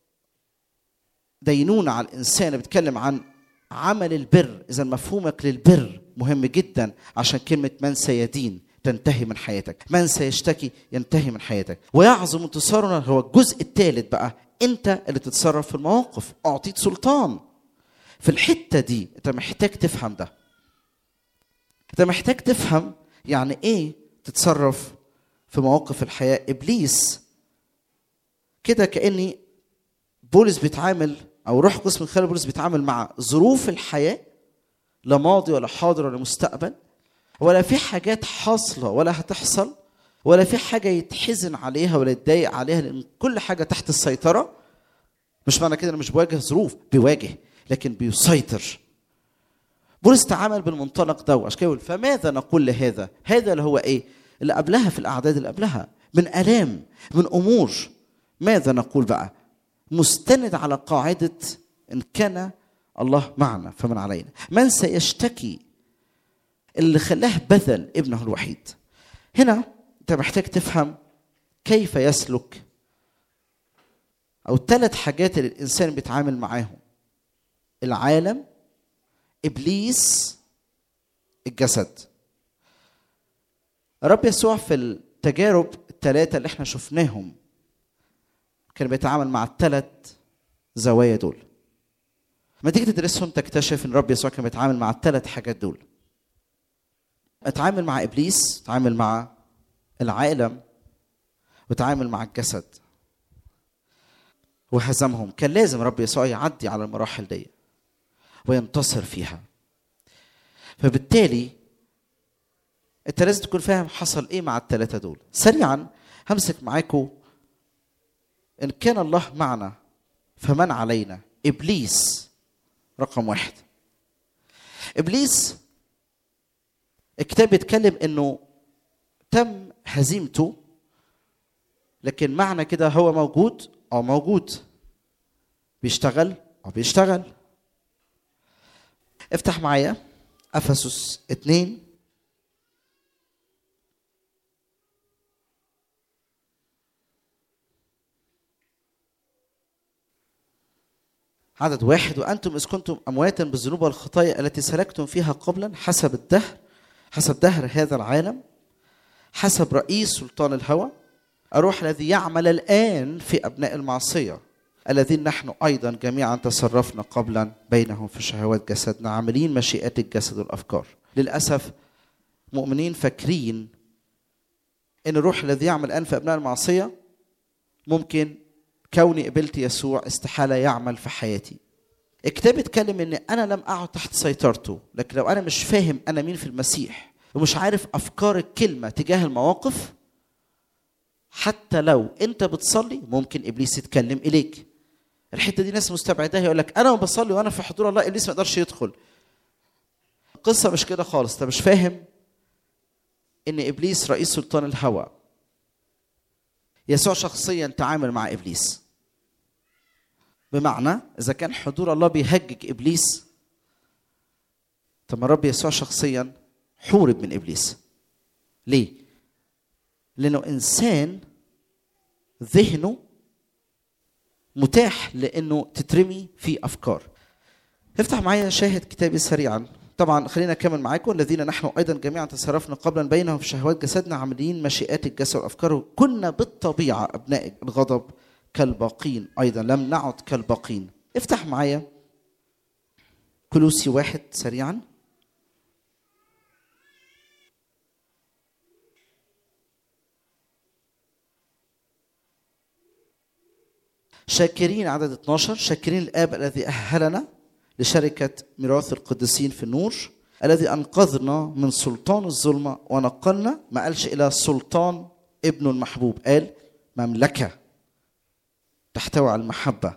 دينونة على الإنسان بتكلم عن عمل البر إذا مفهومك للبر مهم جدا عشان كلمة من سيدين تنتهي من حياتك من سيشتكي ينتهي من حياتك ويعظم انتصارنا هو الجزء الثالث بقى انت اللي تتصرف في المواقف اعطيت سلطان في الحته دي انت محتاج تفهم ده انت محتاج تفهم يعني ايه تتصرف في مواقف الحياه ابليس كده كاني بولس بيتعامل او روح قسم خلال بولس بيتعامل مع ظروف الحياه لا ماضي ولا حاضر ولا مستقبل ولا في حاجات حاصله ولا هتحصل ولا في حاجه يتحزن عليها ولا يتضايق عليها لان كل حاجه تحت السيطره مش معنى كده انا مش بواجه ظروف بيواجه لكن بيسيطر بولس تعامل بالمنطلق ده عشان كده يقول فماذا نقول لهذا؟ هذا اللي هو ايه؟ اللي قبلها في الاعداد اللي قبلها من الام من امور ماذا نقول بقى؟ مستند على قاعده ان كان الله معنا فمن علينا من سيشتكي اللي خلاه بذل ابنه الوحيد هنا انت محتاج تفهم كيف يسلك او ثلاث حاجات اللي الانسان بيتعامل معاهم العالم ابليس الجسد الرب يسوع في التجارب الثلاثه اللي احنا شفناهم كان بيتعامل مع الثلاث زوايا دول لما تيجي تدرسهم تكتشف ان الرب يسوع كان بيتعامل مع الثلاث حاجات دول اتعامل مع ابليس اتعامل مع العالم وتعامل مع الجسد وهزمهم كان لازم رب يسوع يعدي على المراحل دي وينتصر فيها فبالتالي انت لازم تكون فاهم حصل ايه مع الثلاثه دول سريعا همسك معاكم ان كان الله معنا فمن علينا ابليس رقم واحد ابليس الكتاب بيتكلم انه تم هزيمته لكن معنى كده هو موجود اه موجود بيشتغل اه بيشتغل افتح معايا افسس اتنين عدد واحد وأنتم إذ كنتم أمواتا بالذنوب والخطايا التي سلكتم فيها قبلا حسب الدهر حسب دهر هذا العالم حسب رئيس سلطان الهوى الروح الذي يعمل الآن في أبناء المعصية الذين نحن أيضا جميعا تصرفنا قبلا بينهم في شهوات جسدنا عاملين مشيئات الجسد والأفكار للأسف مؤمنين فاكرين ان الروح الذي يعمل الان في ابناء المعصيه ممكن كوني قبلت يسوع استحاله يعمل في حياتي الكتاب اتكلم ان انا لم اقعد تحت سيطرته لكن لو انا مش فاهم انا مين في المسيح ومش عارف افكار الكلمه تجاه المواقف حتى لو انت بتصلي ممكن ابليس يتكلم اليك الحته دي ناس مستبعداها يقول لك انا بصلي وانا في حضور الله ابليس ما يقدرش يدخل القصه مش كده خالص انت مش فاهم ان ابليس رئيس سلطان الهوى يسوع شخصيا تعامل مع ابليس بمعنى اذا كان حضور الله بيهجج ابليس طب ما الرب يسوع شخصيا حورب من ابليس ليه لانه انسان ذهنه متاح لانه تترمي في افكار افتح معايا شاهد كتابي سريعا طبعا خلينا نكمل معاكم الذين نحن ايضا جميعا تصرفنا قبلا بينهم في شهوات جسدنا عاملين مشيئات الجسد والافكار كنا بالطبيعه ابناء الغضب كالباقين ايضا لم نعد كالباقين افتح معايا كلوسي واحد سريعا شاكرين عدد 12 شاكرين الاب الذي اهلنا لشركه ميراث القديسين في النور الذي انقذنا من سلطان الظلمه ونقلنا ما قالش الى سلطان ابنه المحبوب قال مملكه تحتوي على المحبة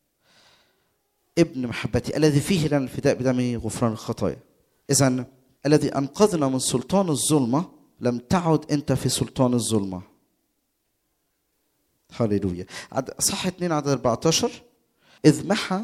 ابن محبتي الذي فيه لنا الفداء بدمه غفران الخطايا إذا الذي أنقذنا من سلطان الظلمة لم تعد أنت في سلطان الظلمة هللويا صح 2 عدد 14 إذ محى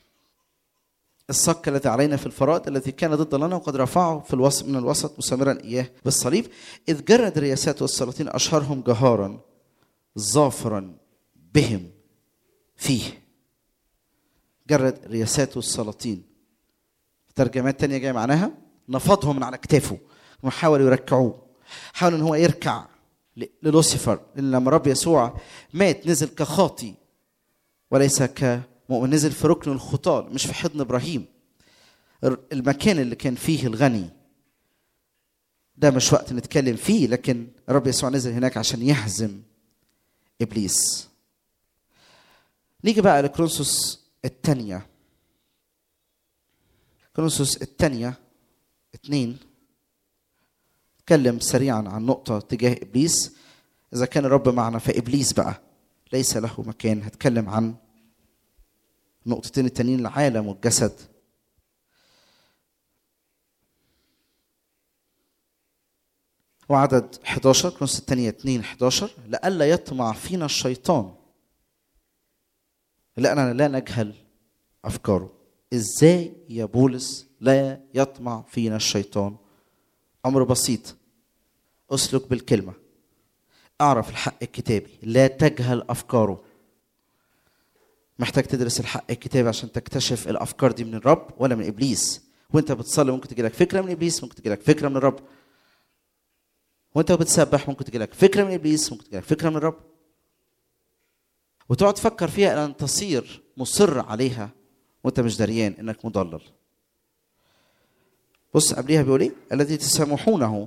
الصك الذي علينا في الفرائض الذي كان ضد لنا وقد رفعه في الوسط من الوسط مسمرا اياه بالصليب اذ جرد الرياسات والسلاطين اشهرهم جهارا ظافرا بهم فيه جرد الرياسات والسلاطين ترجمات تانية جاية معناها نفضهم من على كتافه وحاولوا يركعوه حاول ان هو يركع للوسيفر لان لما رب يسوع مات نزل كخاطي وليس كمؤمن نزل في ركن الخطاة مش في حضن ابراهيم المكان اللي كان فيه الغني ده مش وقت نتكلم فيه لكن رب يسوع نزل هناك عشان يهزم ابليس نيجي بقى لكرونسوس الثانية كرونسوس الثانية اتنين اتكلم سريعا عن نقطة تجاه إبليس إذا كان الرب معنا فإبليس بقى ليس له مكان هتكلم عن نقطتين التانيين العالم والجسد وعدد 11 كرونس الثانية 2 11 لئلا يطمع فينا الشيطان لأننا لا نجهل أفكاره إزاي يا بولس لا يطمع فينا الشيطان أمر بسيط أسلك بالكلمة أعرف الحق الكتابي لا تجهل أفكاره محتاج تدرس الحق الكتابي عشان تكتشف الأفكار دي من الرب ولا من إبليس وأنت بتصلي ممكن تجي لك فكرة من إبليس ممكن تجي لك فكرة من الرب وأنت بتسبح ممكن تجي لك فكرة من إبليس ممكن تجي لك فكرة من الرب وتقعد تفكر فيها إلى أن تصير مصر عليها وأنت مش دريان إنك مضلل بص قبليها بيقول ايه الذي تسامحونه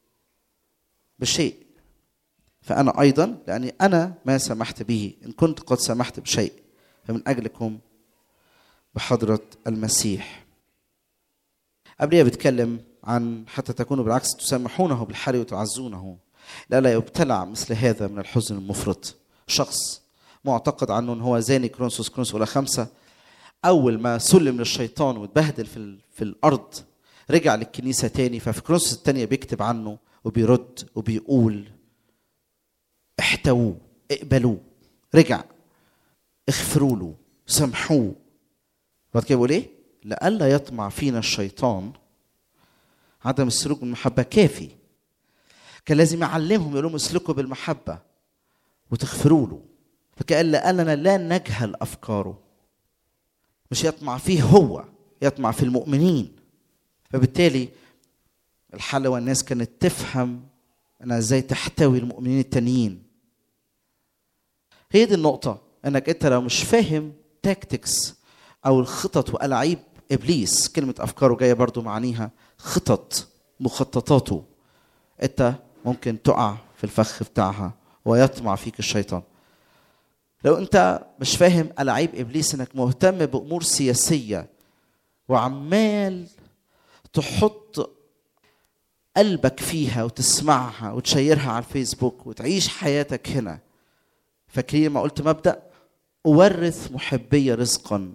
بشيء فانا ايضا لاني انا ما سمحت به ان كنت قد سمحت بشيء فمن اجلكم بحضره المسيح قبليها بيتكلم عن حتى تكونوا بالعكس تسامحونه بالحري وتعزونه لا لا يبتلع مثل هذا من الحزن المفرط شخص معتقد عنه ان هو زاني كرونسوس كرونسوس ولا خمسه اول ما سلم للشيطان واتبهدل في, في الارض رجع للكنيسة تاني ففي كرونسوس التانية بيكتب عنه وبيرد وبيقول احتووه اقبلوه رجع اغفروا له سامحوه بعد كده بيقول ايه؟ لئلا يطمع فينا الشيطان عدم السلوك بالمحبة كافي كان لازم يعلمهم يقول لهم اسلكوا بالمحبة وتغفروا له فكأن لأننا لا نجهل أفكاره مش يطمع فيه هو يطمع في المؤمنين فبالتالي الحل والناس كانت تفهم انها ازاي تحتوي المؤمنين التانيين هي دي النقطة انك انت لو مش فاهم تاكتكس او الخطط والاعيب ابليس كلمة افكاره جاية برضو معانيها خطط مخططاته انت ممكن تقع في الفخ بتاعها ويطمع فيك الشيطان لو انت مش فاهم الاعيب ابليس انك مهتم بامور سياسيه وعمال تحط قلبك فيها وتسمعها وتشيرها على الفيسبوك وتعيش حياتك هنا فاكرين ما قلت مبدا اورث محبي رزقا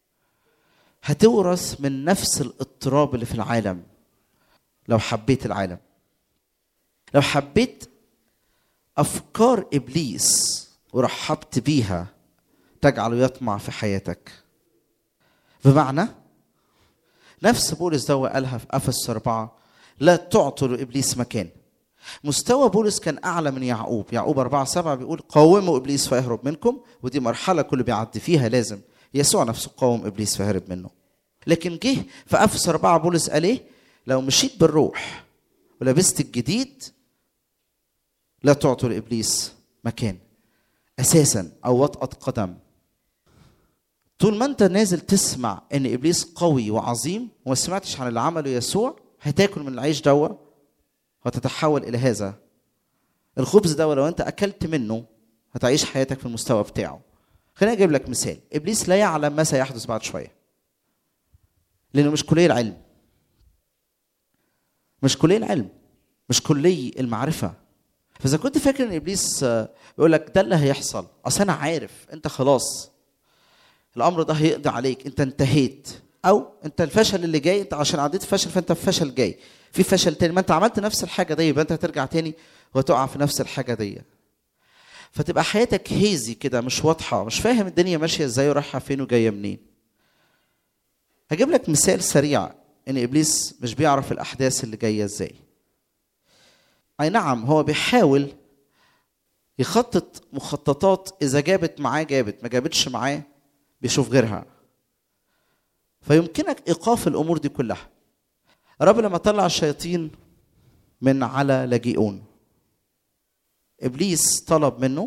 هتورث من نفس الاضطراب اللي في العالم لو حبيت العالم لو حبيت افكار ابليس ورحبت بيها تجعله يطمع في حياتك بمعنى نفس بولس ده قالها في افس أربعة لا تعطوا لابليس مكان مستوى بولس كان اعلى من يعقوب يعقوب أربعة سبعة بيقول قاوموا ابليس فيهرب منكم ودي مرحله كل بيعدي فيها لازم يسوع نفسه قاوم ابليس فهرب منه لكن جه في افس أربعة بولس قال ايه لو مشيت بالروح ولبست الجديد لا تعطوا لابليس مكان اساسا او وطأة قدم طول ما انت نازل تسمع ان ابليس قوي وعظيم وما سمعتش عن اللي عمله يسوع هتاكل من العيش دوا وتتحول الى هذا الخبز ده لو انت اكلت منه هتعيش حياتك في المستوى بتاعه خليني اجيب لك مثال ابليس لا يعلم ما سيحدث بعد شويه لانه مش كليه العلم مش كليه العلم مش كلي المعرفه فاذا كنت فاكر ان ابليس آه، بيقول لك ده اللي هيحصل اصل انا عارف انت خلاص الامر ده هيقضي عليك انت انتهيت او انت الفشل اللي جاي انت عشان عديت فشل فانت في فشل جاي في فشل تاني ما انت عملت نفس الحاجه دي يبقى انت هترجع تاني وتقع في نفس الحاجه دي فتبقى حياتك هيزي كده مش واضحه مش فاهم الدنيا ماشيه ازاي ورايحه فين وجايه منين هجيب لك مثال سريع ان ابليس مش بيعرف الاحداث اللي جايه ازاي اي نعم هو بيحاول يخطط مخططات اذا جابت معاه جابت ما جابتش معاه بيشوف غيرها فيمكنك ايقاف الامور دي كلها الرب لما طلع الشياطين من على لاجئون ابليس طلب منه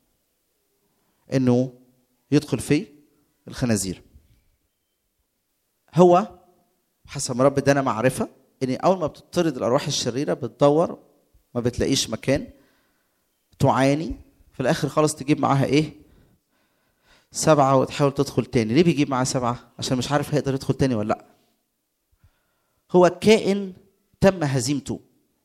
انه يدخل في الخنازير هو حسب ما رب ادانا معرفه ان اول ما بتطرد الارواح الشريره بتدور ما بتلاقيش مكان تعاني في الاخر خالص تجيب معاها ايه سبعة وتحاول تدخل تاني ليه بيجيب معاه سبعة عشان مش عارف هيقدر يدخل تاني ولا لا هو كائن تم هزيمته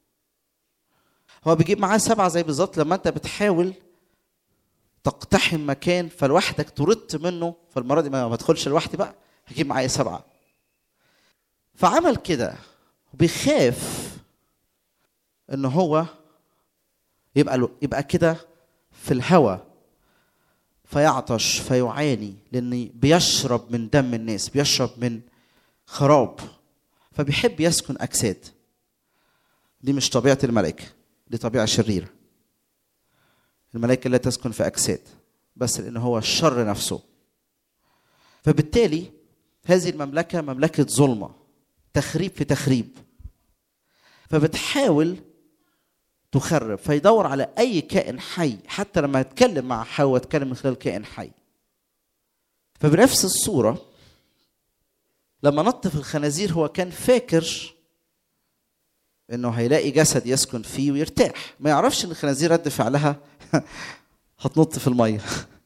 هو بيجيب معاه سبعة زي بالظبط لما انت بتحاول تقتحم مكان فلوحدك طردت منه فالمرة دي ما ادخلش لوحدي بقى هجيب معايا سبعة فعمل كده بيخاف ان هو يبقى يبقى كده في الهوى فيعطش فيعاني لان بيشرب من دم الناس بيشرب من خراب فبيحب يسكن اجساد دي مش طبيعه الملائكه دي طبيعه شريره الملائكه لا تسكن في اجساد بس لان هو الشر نفسه فبالتالي هذه المملكه مملكه ظلمه تخريب في تخريب فبتحاول تخرب فيدور على اي كائن حي حتى لما يتكلم مع حواء يتكلم من خلال كائن حي فبنفس الصوره لما نط في الخنازير هو كان فاكر انه هيلاقي جسد يسكن فيه ويرتاح ما يعرفش ان الخنازير رد فعلها هتنط في الميه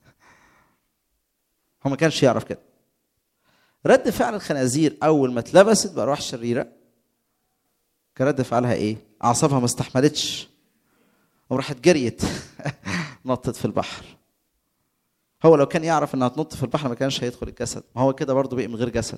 هو ما كانش يعرف كده رد فعل الخنازير اول ما اتلبست بارواح شريره كان رد فعلها ايه اعصابها ما استحملتش وراحت جريت نطت في البحر هو لو كان يعرف انها تنط في البحر ما كانش هيدخل الجسد ما هو كده برضه بقي من غير جسد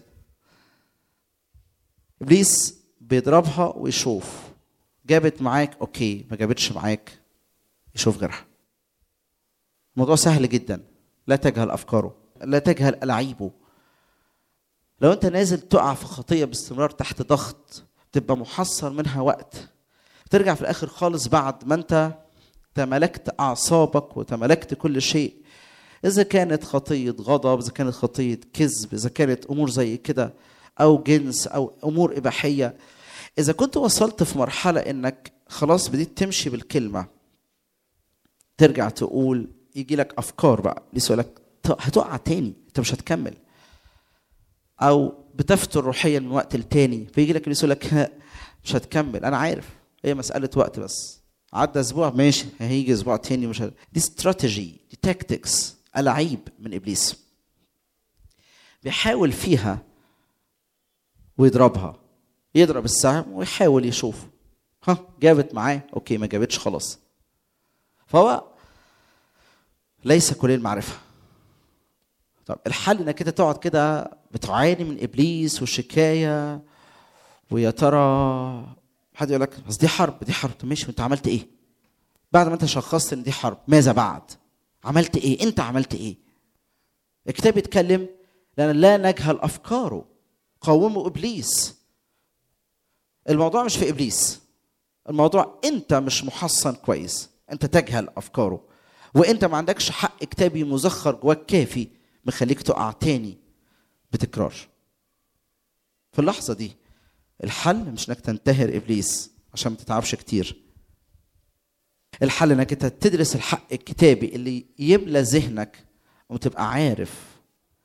ابليس بيضربها ويشوف جابت معاك اوكي ما جابتش معاك يشوف غيرها الموضوع سهل جدا لا تجهل افكاره لا تجهل الاعيبه لو انت نازل تقع في خطيه باستمرار تحت ضغط تبقى محصر منها وقت ترجع في الاخر خالص بعد ما انت تملكت اعصابك وتملكت كل شيء اذا كانت خطيه غضب اذا كانت خطيه كذب اذا كانت امور زي كده او جنس او امور اباحيه اذا كنت وصلت في مرحله انك خلاص بديت تمشي بالكلمه ترجع تقول يجي لك افكار بقى يقول لك هتقع تاني انت مش هتكمل او بتفتر روحيا من وقت لتاني فيجي لك يقول لك مش هتكمل انا عارف هي مساله وقت بس عدى اسبوع ماشي هيجي اسبوع تاني مش هت... دي استراتيجي دي تاكتكس العيب من ابليس بيحاول فيها ويضربها يضرب السهم ويحاول يشوف ها جابت معاه اوكي ما جابتش خلاص فهو ليس كل المعرفه طب الحل انك انت تقعد كده بتعاني من ابليس والشكايه ويا ترى حد يقول لك بس دي حرب دي حرب طب ماشي وانت عملت ايه؟ بعد ما انت شخصت ان دي حرب ماذا بعد؟ عملت ايه؟ انت عملت ايه؟ الكتاب بيتكلم لان لا نجهل افكاره قاوموا ابليس الموضوع مش في ابليس الموضوع انت مش محصن كويس انت تجهل افكاره وانت ما عندكش حق كتابي مزخر جواك كافي مخليك تقع تاني بتكرار في اللحظه دي الحل مش انك تنتهر ابليس عشان ما تتعبش كتير الحل انك انت تدرس الحق الكتابي اللي يملى ذهنك وتبقى عارف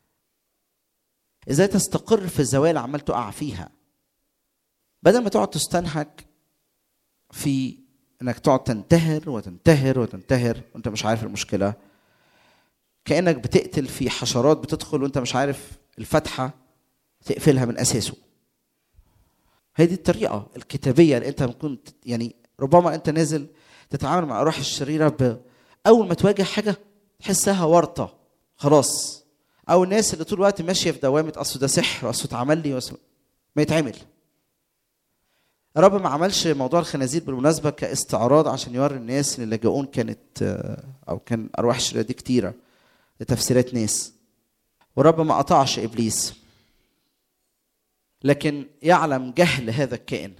ازاي تستقر في الزوايا اللي عمال تقع فيها بدل ما تقعد تستنهك في انك تقعد تنتهر وتنتهر وتنتهر وانت مش عارف المشكله كانك بتقتل في حشرات بتدخل وانت مش عارف الفتحه تقفلها من اساسه هي دي الطريقه الكتابيه اللي انت ممكن يعني ربما انت نازل تتعامل مع الارواح الشريره ب... اول ما تواجه حاجه تحسها ورطه خلاص او الناس اللي طول الوقت ماشيه في دوامه اصل ده سحر اصل اتعمل لي وأصل... ما يتعمل الرب ما عملش موضوع الخنازير بالمناسبه كاستعراض عشان يوري الناس ان اللاجئون كانت آه، او كان ارواح الشريره دي كتيره لتفسيرات ناس والرب ما قطعش ابليس لكن يعلم جهل هذا الكائن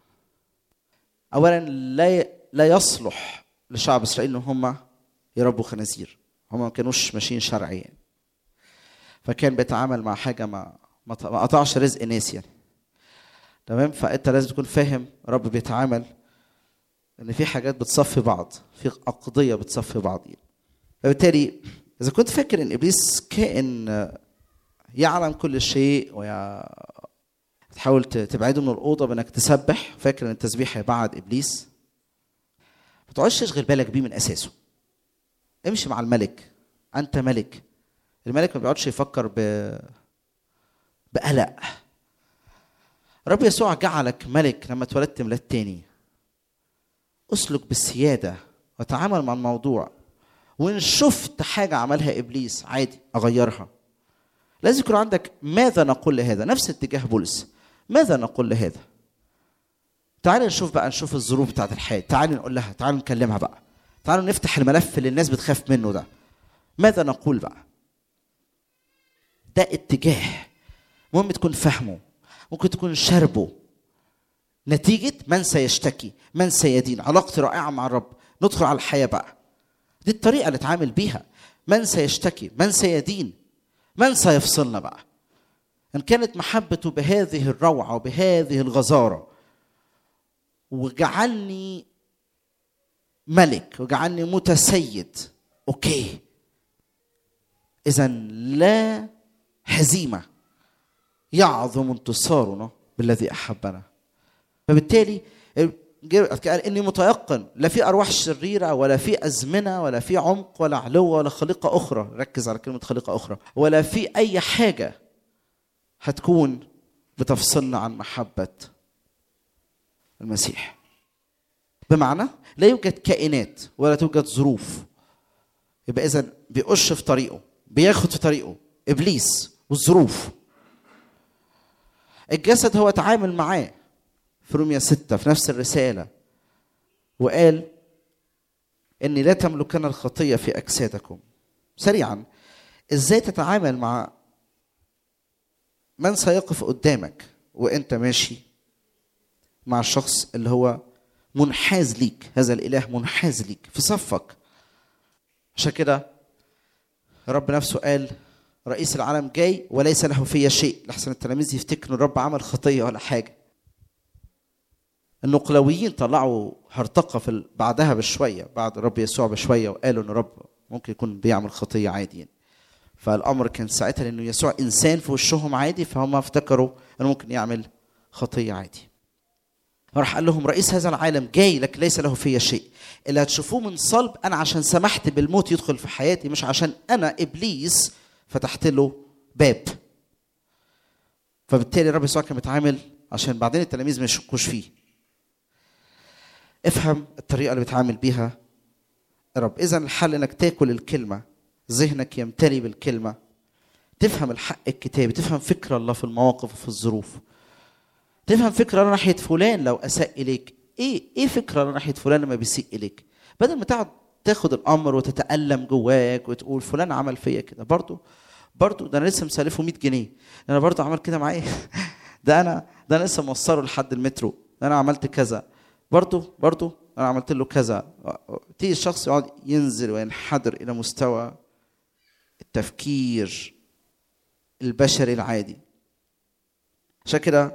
اولا لا لا يصلح لشعب اسرائيل ان هم يربوا خنازير هم ما كانوش ماشيين شرعي يعني فكان بيتعامل مع حاجه ما ما ط- ما قطعش رزق ناس يعني تمام فانت لازم تكون فاهم رب بيتعامل ان في حاجات بتصفي بعض في اقضيه بتصفي بعض يعني. فبالتالي اذا كنت فاكر ان ابليس كائن آه، يعلم كل شيء ويا تحاول ت- تبعده من الاوضه بانك تسبح فاكر ان التسبيح هيبعد ابليس ما تقعدش تشغل بالك بيه من اساسه امشي مع الملك انت ملك الملك ما بيقعدش يفكر ب بقلق رب يسوع جعلك ملك لما اتولدت ميلاد تاني اسلك بالسياده وتعامل مع الموضوع وان شفت حاجه عملها ابليس عادي اغيرها لازم يكون عندك ماذا نقول لهذا نفس اتجاه بولس ماذا نقول لهذا تعال نشوف بقى نشوف الظروف بتاعت الحياه تعال نقول لها تعال نكلمها بقى تعالوا نفتح الملف اللي الناس بتخاف منه ده ماذا نقول بقى ده اتجاه مهم تكون فاهمه ممكن تكون شربه نتيجة من سيشتكي من سيدين علاقتي رائعة مع الرب ندخل على الحياة بقى دي الطريقة اللي اتعامل بيها من سيشتكي من سيدين من سيفصلنا بقى إن كانت محبته بهذه الروعة وبهذه الغزارة وجعلني ملك وجعلني متسيد أوكي إذا لا هزيمة يعظم انتصارنا بالذي أحبنا فبالتالي قال اني متيقن لا في ارواح شريره ولا في ازمنه ولا في عمق ولا علو ولا خليقه اخرى ركز على كلمه خليقه اخرى ولا في اي حاجه هتكون بتفصلنا عن محبه المسيح بمعنى لا يوجد كائنات ولا توجد ظروف يبقى اذا بيقش في طريقه بياخد في طريقه ابليس والظروف الجسد هو تعامل معاه في روميا ستة في نفس الرسالة وقال إني لا تملكن الخطية في أجسادكم سريعا إزاي تتعامل مع من سيقف قدامك وأنت ماشي مع الشخص اللي هو منحاز ليك هذا الإله منحاز ليك في صفك عشان كده رب نفسه قال رئيس العالم جاي وليس له فيا شيء لحسن التلاميذ يفتكروا الرب عمل خطية ولا حاجة النقلويين طلعوا هرطقه في ال- بعدها بشويه بعد الرب يسوع بشويه وقالوا ان الرب ممكن يكون بيعمل خطيه عادي يعني. فالامر كان ساعتها لانه يسوع انسان في وشهم عادي فهم افتكروا انه ممكن يعمل خطيه عادي. فراح قال لهم رئيس هذا العالم جاي لكن ليس له فيا شيء. اللي هتشوفوه من صلب انا عشان سمحت بالموت يدخل في حياتي مش عشان انا ابليس فتحت له باب. فبالتالي الرب يسوع كان بيتعامل عشان بعدين التلاميذ ما يشكوش فيه. افهم الطريقه اللي بيتعامل بيها الرب اذا الحل انك تاكل الكلمه ذهنك يمتلي بالكلمه تفهم الحق الكتابي تفهم فكر الله في المواقف وفي الظروف تفهم فكر الله ناحيه فلان لو اساء اليك ايه ايه فكر الله ناحيه فلان لما بيسيء اليك بدل ما تقعد تاخد الامر وتتالم جواك وتقول فلان عمل فيا كده برضه برضه ده انا لسه مسلفه 100 جنيه ده انا برضه عمل كده معايا ده انا ده انا لسه موصله لحد المترو ده انا عملت كذا برضه برضه انا عملت له كذا تيجي الشخص يقعد ينزل وينحدر الى مستوى التفكير البشري العادي عشان كده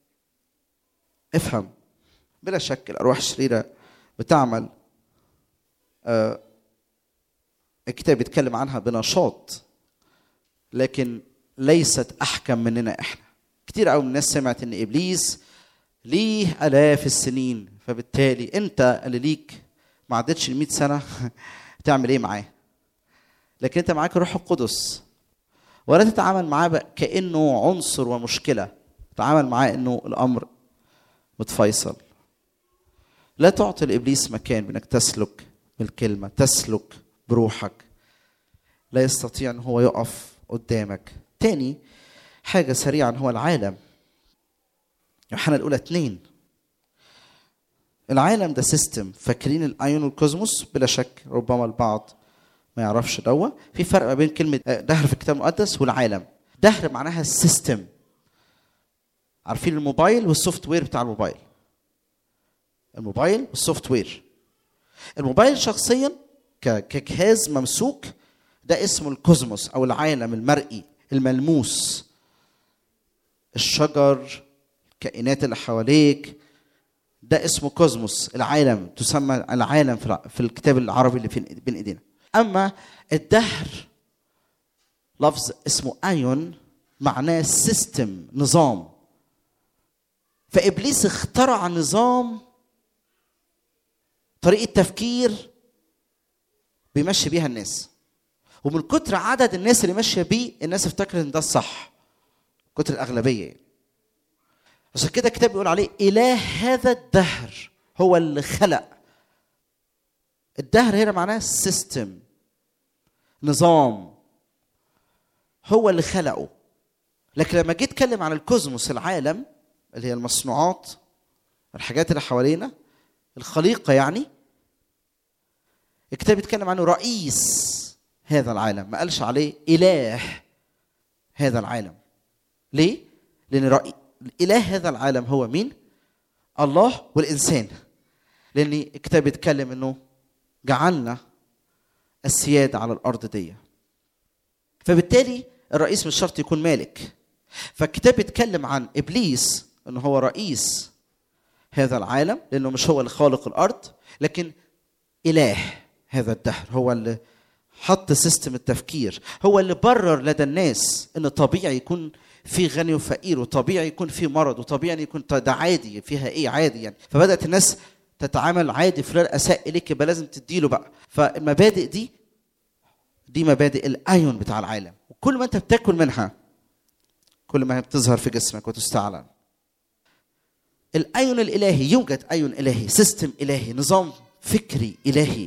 افهم بلا شك الارواح الشريره بتعمل آه الكتاب بيتكلم عنها بنشاط لكن ليست احكم مننا احنا كتير قوي من الناس سمعت ان ابليس ليه الاف السنين فبالتالي انت اللي ليك ما عدتش ال 100 سنه تعمل ايه معاه لكن انت معاك الروح القدس ولا تتعامل معاه بقى كانه عنصر ومشكله تعامل معاه انه الامر متفيصل لا تعطي لابليس مكان بانك تسلك بالكلمه تسلك بروحك لا يستطيع ان هو يقف قدامك تاني حاجه سريعا هو العالم يوحنا الاولى اتنين العالم ده سيستم فاكرين الايون والكوزموس بلا شك ربما البعض ما يعرفش دوا في فرق ما بين كلمه دهر في الكتاب المقدس والعالم دهر معناها السيستم عارفين الموبايل والسوفت وير بتاع الموبايل الموبايل والسوفت وير الموبايل شخصيا كجهاز ممسوك ده اسمه الكوزموس او العالم المرئي الملموس الشجر الكائنات اللي حواليك ده اسمه كوزموس العالم تسمى العالم في الكتاب العربي اللي بين ايدينا اما الدهر لفظ اسمه ايون معناه سيستم نظام فابليس اخترع نظام طريقه تفكير بيمشي بيها الناس ومن كتر عدد الناس اللي ماشيه بيه الناس افتكرت ان ده الصح كتر الاغلبيه يعني. عشان كده الكتاب بيقول عليه اله هذا الدهر هو اللي خلق الدهر هنا معناه سيستم نظام هو اللي خلقه لكن لما جيت اتكلم عن الكوزموس العالم اللي هي المصنوعات الحاجات اللي حوالينا الخليقه يعني الكتاب بيتكلم عنه رئيس هذا العالم ما قالش عليه اله هذا العالم ليه لان رأي... اله هذا العالم هو مين الله والانسان لان الكتاب بيتكلم انه جعلنا السياده على الارض دي فبالتالي الرئيس مش شرط يكون مالك فالكتاب بيتكلم عن ابليس انه هو رئيس هذا العالم لانه مش هو اللي خالق الارض لكن اله هذا الدهر هو اللي حط سيستم التفكير هو اللي برر لدى الناس ان طبيعي يكون في غني وفقير وطبيعي يكون في مرض وطبيعي يكون ده عادي فيها ايه عادي يعني فبدات الناس تتعامل عادي فلان اساء اليك يبقى لازم تديله بقى فالمبادئ دي دي مبادئ الايون بتاع العالم وكل ما انت بتاكل منها كل ما هي بتظهر في جسمك وتستعلن الايون الالهي يوجد ايون الهي سيستم الهي نظام فكري الهي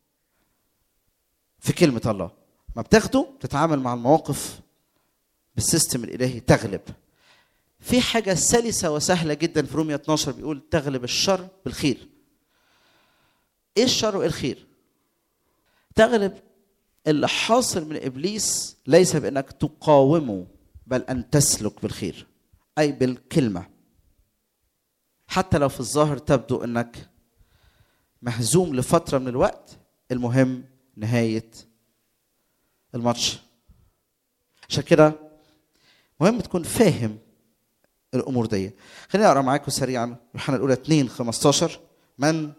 في كلمه الله ما بتاخده تتعامل مع المواقف بالسيستم الالهي تغلب في حاجه سلسه وسهله جدا في رومية 12 بيقول تغلب الشر بالخير ايه الشر وايه الخير تغلب اللي حاصل من ابليس ليس بانك تقاومه بل ان تسلك بالخير اي بالكلمه حتى لو في الظاهر تبدو انك مهزوم لفتره من الوقت المهم نهايه الماتش عشان كده مهم تكون فاهم الامور دي خليني اقرا معاكم سريعا يوحنا الاولى 2 15 من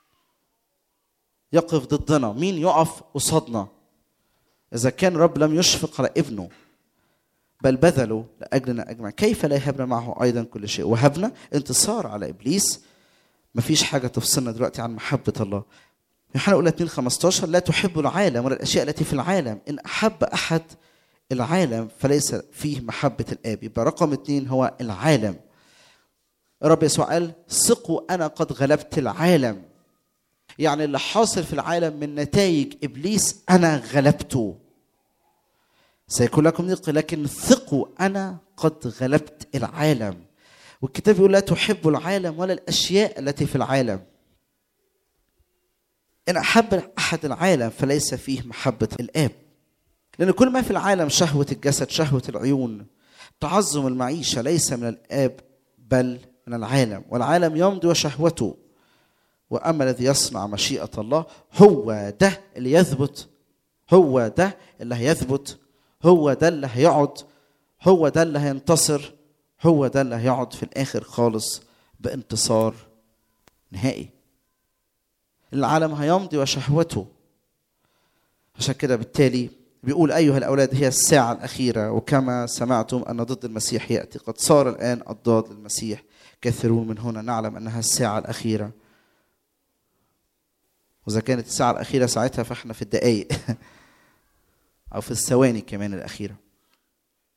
يقف ضدنا مين يقف قصادنا اذا كان رب لم يشفق على ابنه بل بذله لاجلنا اجمع كيف لا يهبنا معه ايضا كل شيء وهبنا انتصار على ابليس مفيش حاجه تفصلنا دلوقتي عن محبه الله يوحنا الاولى 2 15 لا تحب العالم ولا الاشياء التي في العالم ان احب احد العالم فليس فيه محبة الآب يبقى رقم اثنين هو العالم الرب يسوع قال ثقوا أنا قد غلبت العالم يعني اللي حاصل في العالم من نتائج إبليس أنا غلبته سيكون لكم ضيق لكن ثقوا أنا قد غلبت العالم والكتاب يقول لا تحبوا العالم ولا الأشياء التي في العالم إن أحب أحد العالم فليس فيه محبة الآب لأن كل ما في العالم شهوة الجسد شهوة العيون تعظم المعيشة ليس من الآب بل من العالم والعالم يمضي وشهوته وأما الذي يصنع مشيئة الله هو ده اللي يثبت هو ده اللي هيثبت هو ده اللي هيقعد هو ده اللي هينتصر هو ده اللي هيقعد في الآخر خالص بانتصار نهائي العالم هيمضي وشهوته عشان كده بالتالي بيقول أيها الأولاد هي الساعة الأخيرة وكما سمعتم أن ضد المسيح يأتي قد صار الآن الضاد للمسيح كثيرون من هنا نعلم أنها الساعة الأخيرة وإذا كانت الساعة الأخيرة ساعتها فإحنا في الدقايق أو في الثواني كمان الأخيرة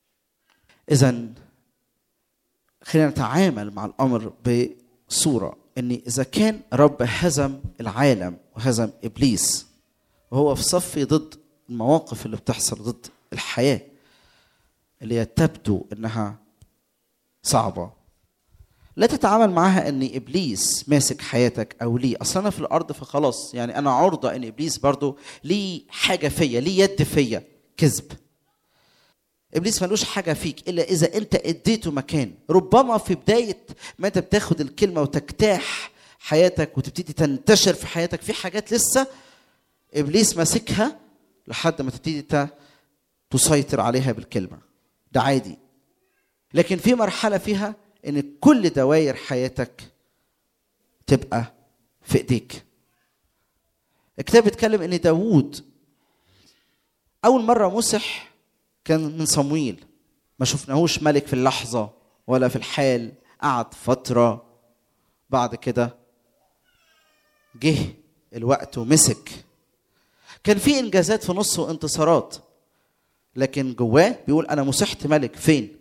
إذا خلينا نتعامل مع الأمر بصورة ان اذا كان رب هزم العالم وهزم ابليس وهو في صفي ضد المواقف اللي بتحصل ضد الحياه اللي هي تبدو انها صعبه لا تتعامل معها ان ابليس ماسك حياتك او ليه اصل انا في الارض فخلاص يعني انا عرضه ان ابليس برضو ليه حاجه فيا ليه يد فيا كذب ابليس ملوش حاجه فيك الا اذا انت اديته مكان ربما في بدايه ما انت بتاخد الكلمه وتجتاح حياتك وتبتدي تنتشر في حياتك في حاجات لسه ابليس ماسكها لحد ما تبتدي انت تسيطر عليها بالكلمه ده عادي لكن في مرحله فيها ان كل دوائر حياتك تبقى في ايديك الكتاب بيتكلم ان داوود اول مره مسح كان من صمويل ما شفناهوش ملك في اللحظه ولا في الحال قعد فتره بعد كده جه الوقت ومسك كان في انجازات في نص وانتصارات لكن جواه بيقول انا مسحت ملك فين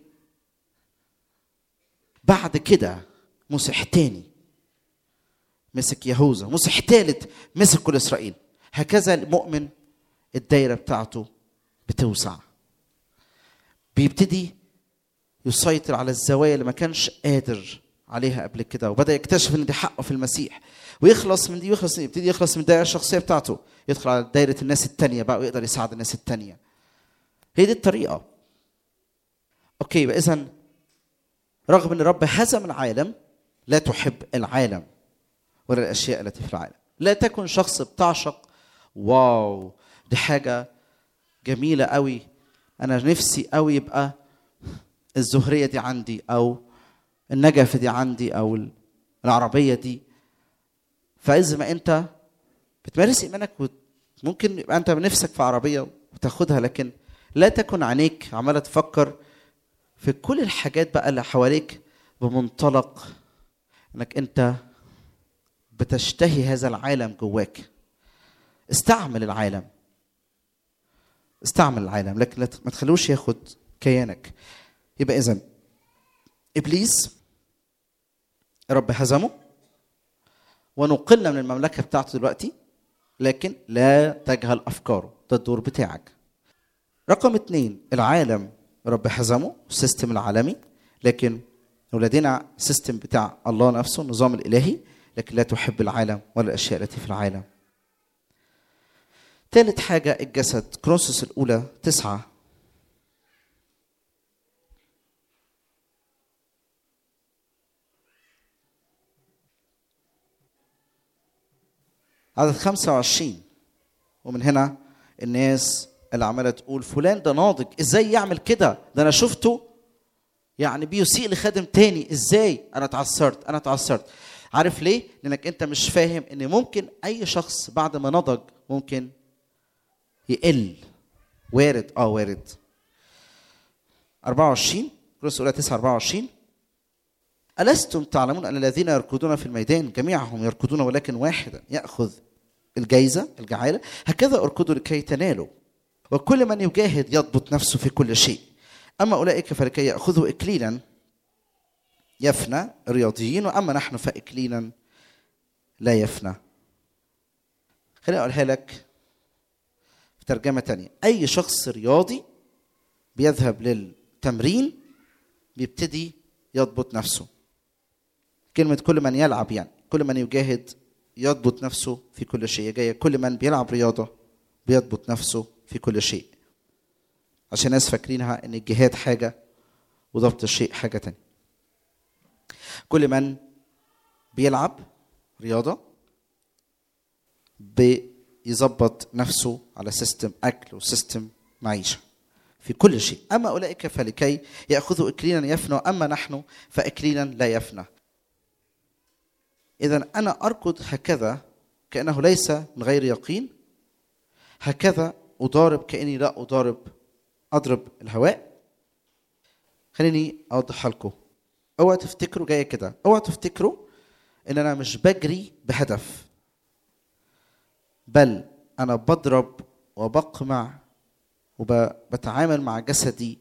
بعد كده مسح تاني مسك يهوذا مسح تالت مسك كل اسرائيل هكذا المؤمن الدايره بتاعته بتوسع بيبتدي يسيطر على الزوايا اللي ما كانش قادر عليها قبل كده وبدا يكتشف ان دي حقه في المسيح ويخلص من دي ويخلص يبتدي يخلص من الدائره الشخصيه بتاعته يدخل على دايره الناس التانية بقى ويقدر يساعد الناس التانية هي دي الطريقه اوكي يبقى اذا رغم ان الرب هزم العالم لا تحب العالم ولا الاشياء التي في العالم لا تكن شخص بتعشق واو دي حاجه جميله قوي انا نفسي قوي يبقى الزهريه دي عندي او النجفه دي عندي او العربيه دي فاذا ما انت بتمارس ايمانك ممكن يبقى انت بنفسك في عربيه وتاخدها لكن لا تكن عينيك عماله تفكر في كل الحاجات بقى اللي حواليك بمنطلق انك انت بتشتهي هذا العالم جواك استعمل العالم استعمل العالم لكن ما تخلوش ياخد كيانك يبقى اذا ابليس رب هزمه ونقلنا من المملكه بتاعته دلوقتي لكن لا تجهل افكاره ده الدور بتاعك رقم اثنين العالم رب هزمه السيستم العالمي لكن ولدينا سيستم بتاع الله نفسه النظام الالهي لكن لا تحب العالم ولا الاشياء التي في العالم ثالث حاجة الجسد كرونسوس الأولى تسعة عدد 25 ومن هنا الناس اللي عماله تقول فلان ده ناضج ازاي يعمل كده ده انا شفته يعني بيسيء لخادم تاني ازاي انا اتعثرت انا اتعثرت عارف ليه لانك انت مش فاهم ان ممكن اي شخص بعد ما نضج ممكن يقل وارد اه وارد 24 كورنثوس الاولى 9 24 ألستم تعلمون أن الذين يركضون في الميدان جميعهم يركضون ولكن واحدا يأخذ الجايزة الجعالة هكذا اركضوا لكي تنالوا وكل من يجاهد يضبط نفسه في كل شيء أما أولئك فلكي يأخذوا إكليلا يفنى رياضيين وأما نحن فإكليلا لا يفنى خليني أقولها لك في ترجمة تانية أي شخص رياضي بيذهب للتمرين بيبتدي يضبط نفسه كلمة كل من يلعب يعني كل من يجاهد يضبط نفسه في كل شيء جاية كل من بيلعب رياضة بيضبط نفسه في كل شيء عشان الناس فاكرينها ان الجهاد حاجة وضبط الشيء حاجة تانية كل من بيلعب رياضة بيظبط نفسه على سيستم أكل وسيستم معيشة في كل شيء أما أولئك فلكي يأخذوا إكليلا يفنى أما نحن فإكليلا لا يفنى إذا أنا أركض هكذا كأنه ليس من غير يقين هكذا أضارب كأني لا أضارب أضرب الهواء خليني أوضحها لكم اوعى تفتكروا جايه كده اوعى تفتكروا ان انا مش بجري بهدف بل انا بضرب وبقمع وبتعامل مع جسدي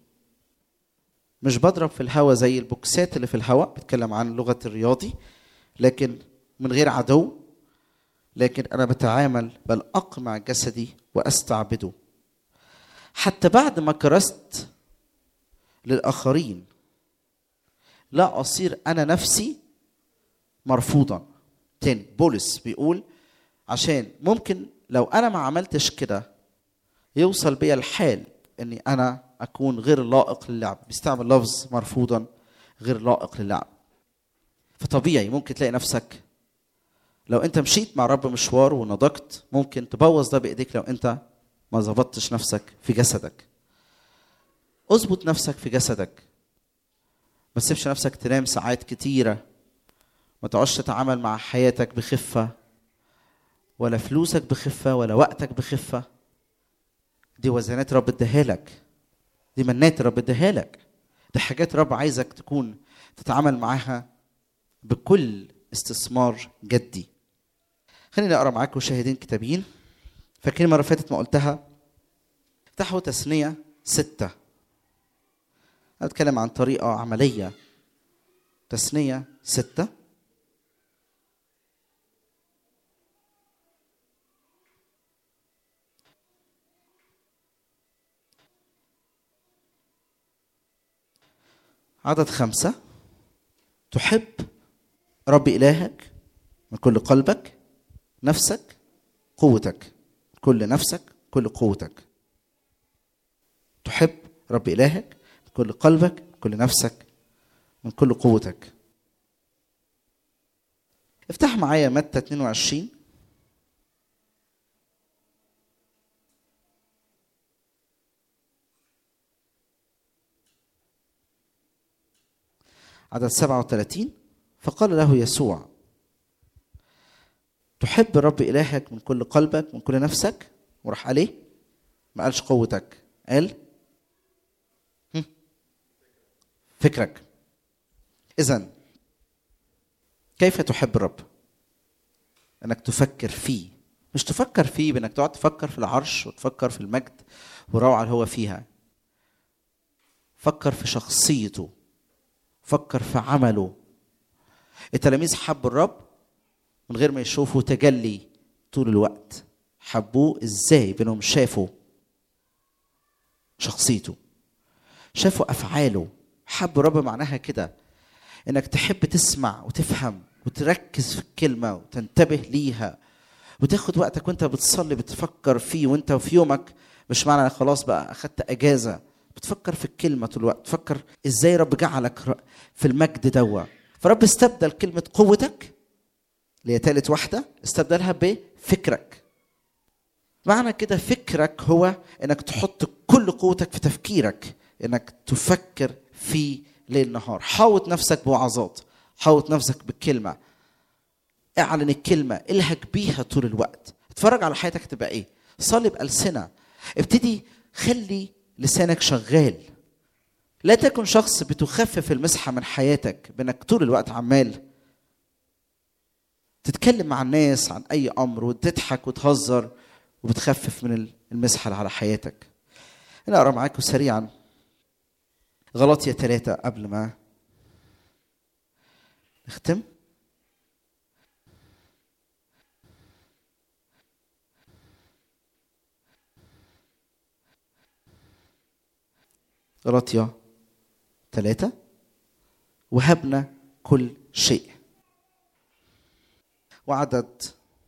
مش بضرب في الهواء زي البوكسات اللي في الهواء بتكلم عن لغه الرياضي لكن من غير عدو لكن انا بتعامل بل اقمع جسدي واستعبده حتى بعد ما كرست للاخرين لا اصير انا نفسي مرفوضا تاني بولس بيقول عشان ممكن لو انا ما عملتش كده يوصل بيا الحال اني انا اكون غير لائق للعب بيستعمل لفظ مرفوضا غير لائق للعب فطبيعي ممكن تلاقي نفسك لو انت مشيت مع رب مشوار ونضجت ممكن تبوظ ده بايديك لو انت ما ظبطتش نفسك في جسدك اظبط نفسك في جسدك ما تسيبش نفسك تنام ساعات كتيرة ما تقعدش تتعامل مع حياتك بخفة ولا فلوسك بخفة ولا وقتك بخفة دي وزنات رب اداها لك دي منات رب اداها لك دي حاجات رب عايزك تكون تتعامل معاها بكل استثمار جدي خليني اقرا معاكم شاهدين كتابين فاكرين المره اللي فاتت ما قلتها افتحوا تثنيه ستة أنا أتكلم عن طريقة عملية تثنية ستة عدد خمسة تحب رب إلهك من كل قلبك نفسك قوتك كل نفسك كل قوتك تحب رب إلهك من كل قلبك من كل نفسك من كل قوتك افتح معايا متى 22 عدد 37 فقال له يسوع تحب الرب إلهك من كل قلبك من كل نفسك وراح عليه ما قالش قوتك قال هم، فكرك إذا كيف تحب الرب؟ انك تفكر فيه مش تفكر فيه بانك تقعد تفكر في العرش وتفكر في المجد والروعه اللي هو فيها فكر في شخصيته فكر في عمله التلاميذ حبوا الرب من غير ما يشوفوا تجلي طول الوقت حبوه ازاي بانهم شافوا شخصيته شافوا افعاله حبوا الرب معناها كده انك تحب تسمع وتفهم وتركز في الكلمه وتنتبه ليها وتاخد وقتك وانت بتصلي بتفكر فيه وانت في يومك مش معنى انك خلاص بقى اخدت اجازه بتفكر في الكلمه طول الوقت تفكر ازاي رب جعلك ر- في المجد دوا فرب استبدل كلمه قوتك اللي هي تالت واحده استبدلها بفكرك معنى كده فكرك هو انك تحط كل قوتك في تفكيرك انك تفكر في ليل نهار حاوط نفسك بوعظات حاوط نفسك بالكلمه اعلن الكلمه الهج بيها طول الوقت اتفرج على حياتك تبقى ايه صلي بألسنة ابتدي خلي لسانك شغال لا تكن شخص بتخفف المسحه من حياتك بانك طول الوقت عمال تتكلم مع الناس عن اي امر وتضحك وتهزر وبتخفف من المسحه اللي على حياتك انا اقرا معاكم سريعا غلطية ثلاثة قبل ما نختم غلطية ثلاثة وهبنا كل شيء وعدد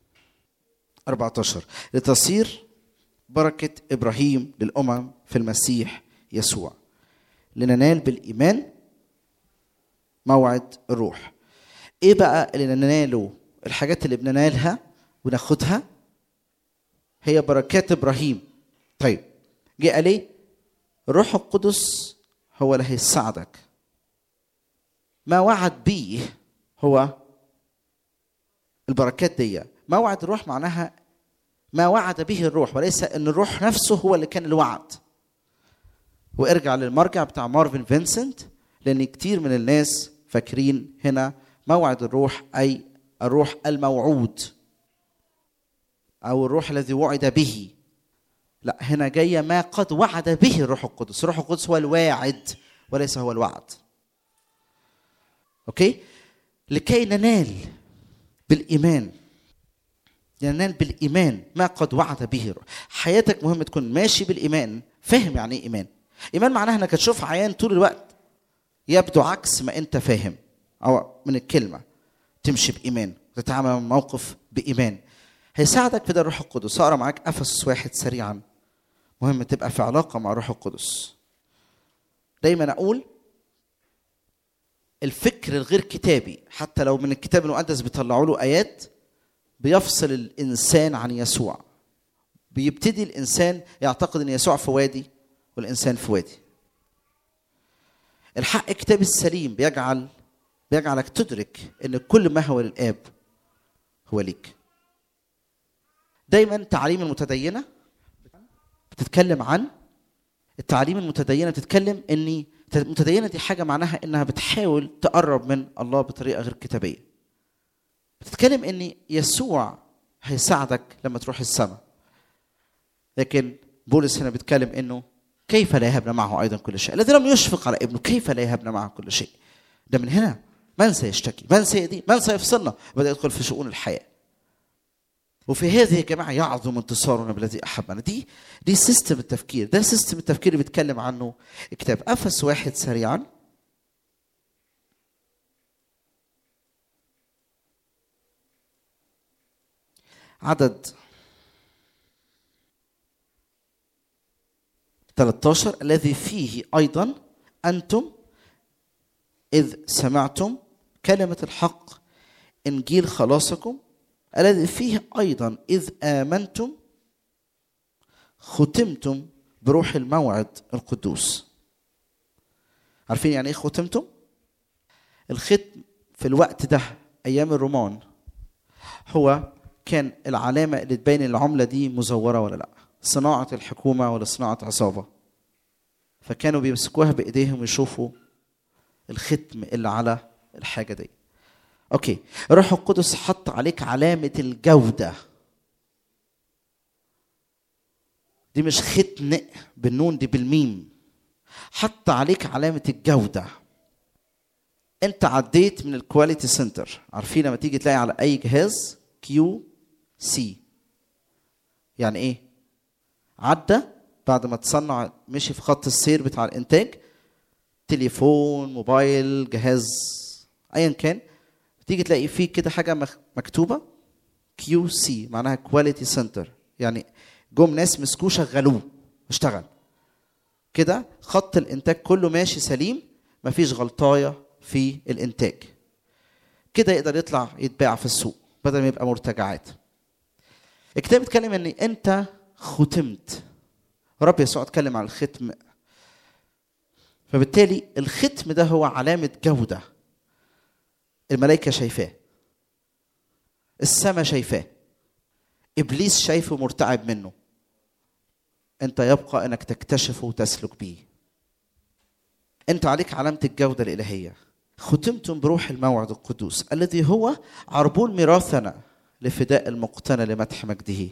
14 لتصير بركة إبراهيم للأمم في المسيح يسوع لننال بالإيمان موعد الروح إيه بقى اللي نناله الحاجات اللي بننالها وناخدها هي بركات إبراهيم طيب جه قال إيه الروح القدس هو اللي هيساعدك ما وعد بيه هو البركات دي موعد الروح معناها ما وعد به الروح وليس ان الروح نفسه هو اللي كان الوعد وارجع للمرجع بتاع مارفن فينسنت لان كتير من الناس فاكرين هنا موعد الروح اي الروح الموعود او الروح الذي وعد به لا هنا جايه ما قد وعد به الروح القدس الروح القدس هو الواعد وليس هو الوعد اوكي لكي ننال بالايمان ينال بالايمان ما قد وعد به حياتك مهم تكون ماشي بالايمان فاهم يعني ايه ايمان ايمان معناها انك تشوف عيان طول الوقت يبدو عكس ما انت فاهم او من الكلمه تمشي بايمان تتعامل مع موقف بايمان هيساعدك في ده الروح القدس اقرا معاك افسس واحد سريعا مهم تبقى في علاقه مع الروح القدس دايما اقول الفكر الغير كتابي حتى لو من الكتاب المقدس بيطلعوا له ايات بيفصل الانسان عن يسوع بيبتدي الانسان يعتقد ان يسوع في وادي والانسان في وادي الحق الكتابي السليم بيجعل بيجعلك تدرك ان كل ما هو للاب هو ليك دايما تعاليم المتدينه بتتكلم عن التعاليم المتدينه بتتكلم ان المتدينه دي حاجه معناها انها بتحاول تقرب من الله بطريقه غير كتابيه بتتكلم ان يسوع هيساعدك لما تروح السماء لكن بولس هنا بيتكلم انه كيف لا يهبنا معه ايضا كل شيء الذي لم يشفق على ابنه كيف لا يهبنا معه كل شيء ده من هنا من سيشتكي من سيدي من سيفصلنا بدا يدخل في شؤون الحياه وفي هذه يا جماعه يعظم انتصارنا بالذي احبنا دي دي سيستم التفكير ده سيستم التفكير اللي بيتكلم عنه الكتاب افس واحد سريعا عدد 13 الذي فيه ايضا انتم اذ سمعتم كلمه الحق انجيل خلاصكم الذي فيه ايضا اذ امنتم ختمتم بروح الموعد القدوس عارفين يعني ايه ختمتم الختم في الوقت ده ايام الرومان هو كان العلامه اللي تبين العمله دي مزوره ولا لا صناعه الحكومه ولا صناعه عصابه فكانوا بيمسكوها بايديهم ويشوفوا الختم اللي على الحاجه دي اوكي الروح القدس حط عليك علامه الجوده دي مش ختن بالنون دي بالميم حط عليك علامه الجوده انت عديت من الكواليتي سنتر عارفين لما تيجي تلاقي على اي جهاز كيو سي يعني ايه عدى بعد ما تصنع مشي في خط السير بتاع الانتاج تليفون موبايل جهاز ايا كان تيجي تلاقي فيه كده حاجه مكتوبه كيو سي معناها كواليتي سنتر يعني جم ناس مسكوه شغلوه اشتغل كده خط الانتاج كله ماشي سليم مفيش غلطايه في الانتاج كده يقدر يطلع يتباع في السوق بدل ما يبقى مرتجعات الكتاب بيتكلم ان انت ختمت رب يسوع اتكلم عن الختم فبالتالي الختم ده هو علامة جودة الملائكة شايفاه السماء شايفاه إبليس شايفه مرتعب منه أنت يبقى أنك تكتشفه وتسلك به أنت عليك علامة الجودة الإلهية ختمتم بروح الموعد القدوس الذي هو عربون ميراثنا لفداء المقتنى لمدح مجده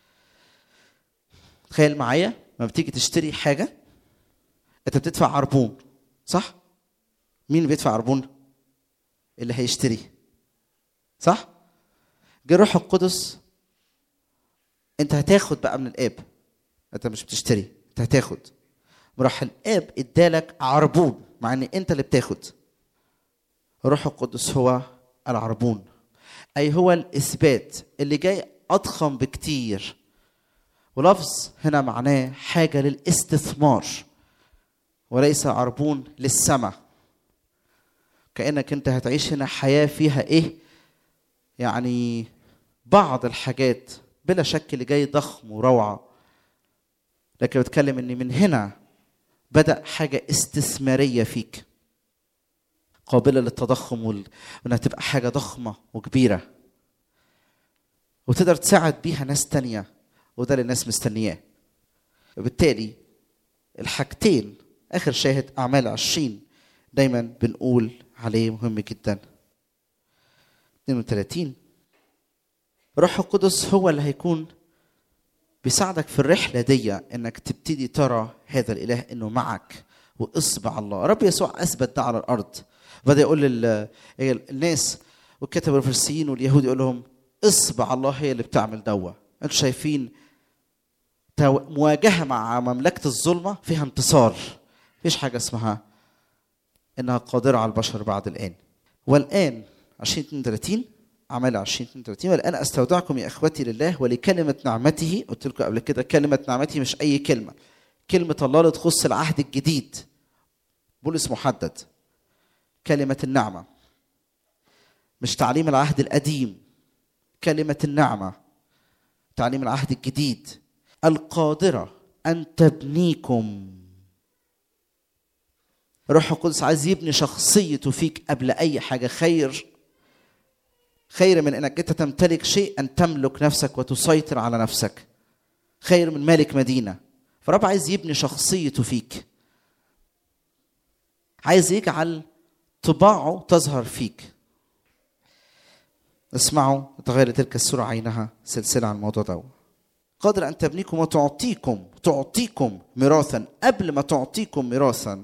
تخيل معايا لما بتيجي تشتري حاجه انت بتدفع عربون صح مين اللي بيدفع عربون اللي هيشتري صح جه الروح القدس انت هتاخد بقى من الاب انت مش بتشتري انت هتاخد راح الاب ادالك عربون مع ان انت اللي بتاخد الروح القدس هو العربون اي هو الاثبات اللي جاي اضخم بكتير ولفظ هنا معناه حاجه للاستثمار وليس عربون للسماء كانك انت هتعيش هنا حياه فيها ايه يعني بعض الحاجات بلا شك اللي جاي ضخم وروعه لكن بتكلم ان من هنا بدا حاجه استثماريه فيك قابله للتضخم وال... وانها تبقى حاجه ضخمه وكبيره وتقدر تساعد بيها ناس تانية وده اللي الناس مستنياه وبالتالي الحاجتين اخر شاهد اعمال عشرين دايما بنقول عليه مهم جدا 32 روح القدس هو اللي هيكون بيساعدك في الرحلة دي انك تبتدي ترى هذا الاله انه معك واصبع الله رب يسوع اثبت ده على الارض بدا يقول للناس وكتب الفريسيين واليهود يقول لهم اصبع الله هي اللي بتعمل دوا انتوا شايفين تو- مواجهه مع مملكه الظلمه فيها انتصار مفيش حاجه اسمها انها قادره على البشر بعد الان والان 2032 اعمال 2032 والان استودعكم يا اخوتي لله ولكلمه نعمته قلت لكم قبل كده كلمه نعمته مش اي كلمه كلمه الله اللي تخص العهد الجديد بولس محدد كلمه النعمه مش تعليم العهد القديم كلمه النعمه تعليم العهد الجديد القادره ان تبنيكم روح القدس عايز يبني شخصيته فيك قبل اي حاجه خير خير من انك انت تمتلك شيء ان تملك نفسك وتسيطر على نفسك خير من مالك مدينه فرب عايز يبني شخصيته فيك عايز يجعل طباعه تظهر فيك اسمعوا تغير تلك السورة عينها سلسلة عن الموضوع ده قادر أن تبنيكم وتعطيكم تعطيكم ميراثا قبل ما تعطيكم ميراثا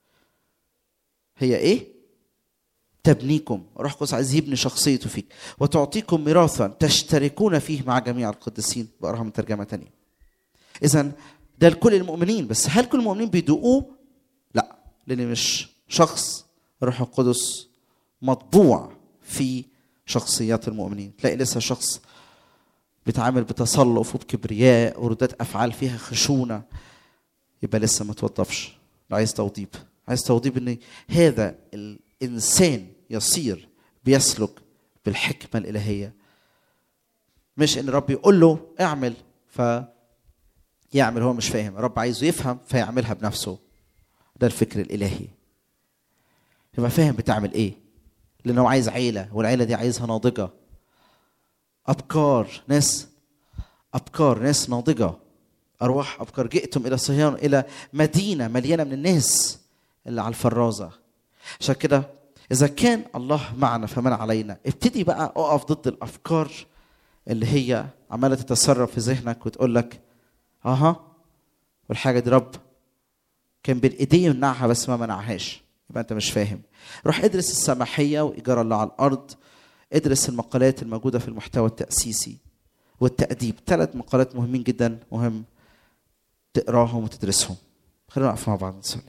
هي ايه؟ تبنيكم روح القدس عايز يبني شخصيته فيك وتعطيكم ميراثا تشتركون فيه مع جميع القديسين بقراها من ترجمه تانية اذا ده لكل المؤمنين بس هل كل المؤمنين بيدوقوه لا لان مش شخص روح القدس مطبوع في شخصيات المؤمنين تلاقي لسه شخص بيتعامل بتصلف وبكبرياء وردات افعال فيها خشونه يبقى لسه ما توظفش عايز توضيب عايز توضيب ان هذا الانسان يصير بيسلك بالحكمه الالهيه مش ان رب يقول له اعمل ف يعمل هو مش فاهم رب عايزه يفهم فيعملها بنفسه ده الفكر الالهي يبقى فاهم بتعمل ايه لانه عايز عيله والعيله دي عايزها ناضجه ابكار ناس ابكار ناس ناضجه ارواح ابكار جئتم الى صهيون الى مدينه مليانه من الناس اللي على الفرازه عشان كده اذا كان الله معنا فمن علينا ابتدي بقى اقف ضد الافكار اللي هي عماله تتصرف في ذهنك وتقول لك اها والحاجه دي رب كان بالايديه يمنعها بس ما منعهاش يبقى انت مش فاهم روح ادرس السماحيه وايجار الله على الارض ادرس المقالات الموجوده في المحتوى التاسيسي والتاديب ثلاث مقالات مهمين جدا مهم تقراهم وتدرسهم خلينا نقف مع بعض نصلي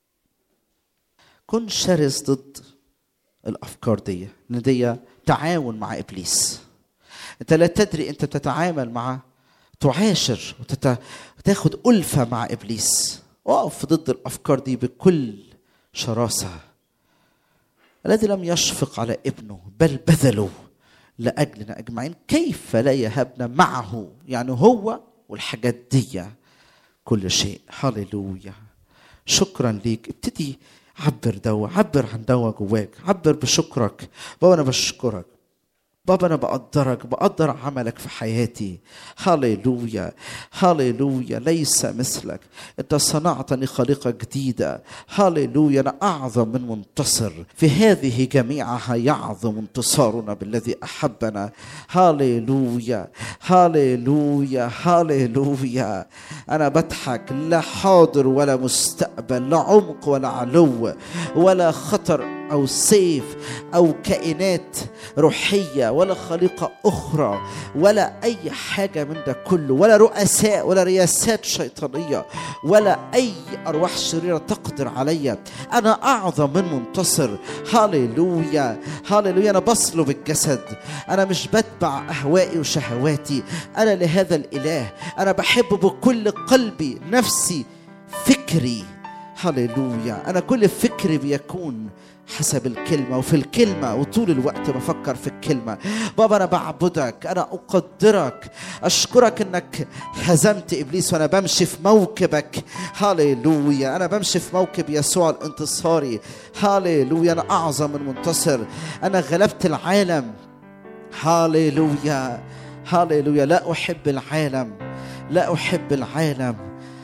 كن شرس ضد الافكار دي لان دي تعاون مع ابليس انت لا تدري انت بتتعامل مع تعاشر وتاخد ألفة مع إبليس اقف ضد الأفكار دي بكل شراسة الذي لم يشفق على ابنه بل بذله لأجلنا أجمعين كيف لا يهبنا معه يعني هو والحاجات دي كل شيء هللويا شكرا ليك ابتدي عبر دوا عبر عن دوا جواك عبر بشكرك بابا انا بشكرك بابا انا بقدرك بقدر عملك في حياتي هللويا هللويا ليس مثلك انت صنعتني خليقه جديده هللويا انا اعظم من منتصر في هذه جميعها يعظم انتصارنا بالذي احبنا هللويا هللويا هللويا انا بضحك لا حاضر ولا مستقبل لا عمق ولا علو ولا خطر او سيف او كائنات روحيه ولا خليقه اخرى ولا اي حاجه من ده كله ولا رؤساء ولا رياسات شيطانيه ولا اي ارواح شريره تقدر عليا انا اعظم من منتصر هاليلويا هاليلويا انا بصلب الجسد انا مش بتبع اهوائي وشهواتي انا لهذا الاله انا بحبه بكل قلبي نفسي فكري هللويا انا كل فكري بيكون حسب الكلمة وفي الكلمة وطول الوقت بفكر في الكلمة بابا أنا بعبدك أنا أقدرك أشكرك أنك هزمت إبليس وأنا بمشي في موكبك هاليلويا أنا بمشي في موكب يسوع الانتصاري هاليلويا أنا أعظم من منتصر أنا غلبت العالم هاليلويا هاليلويا لا أحب العالم لا أحب العالم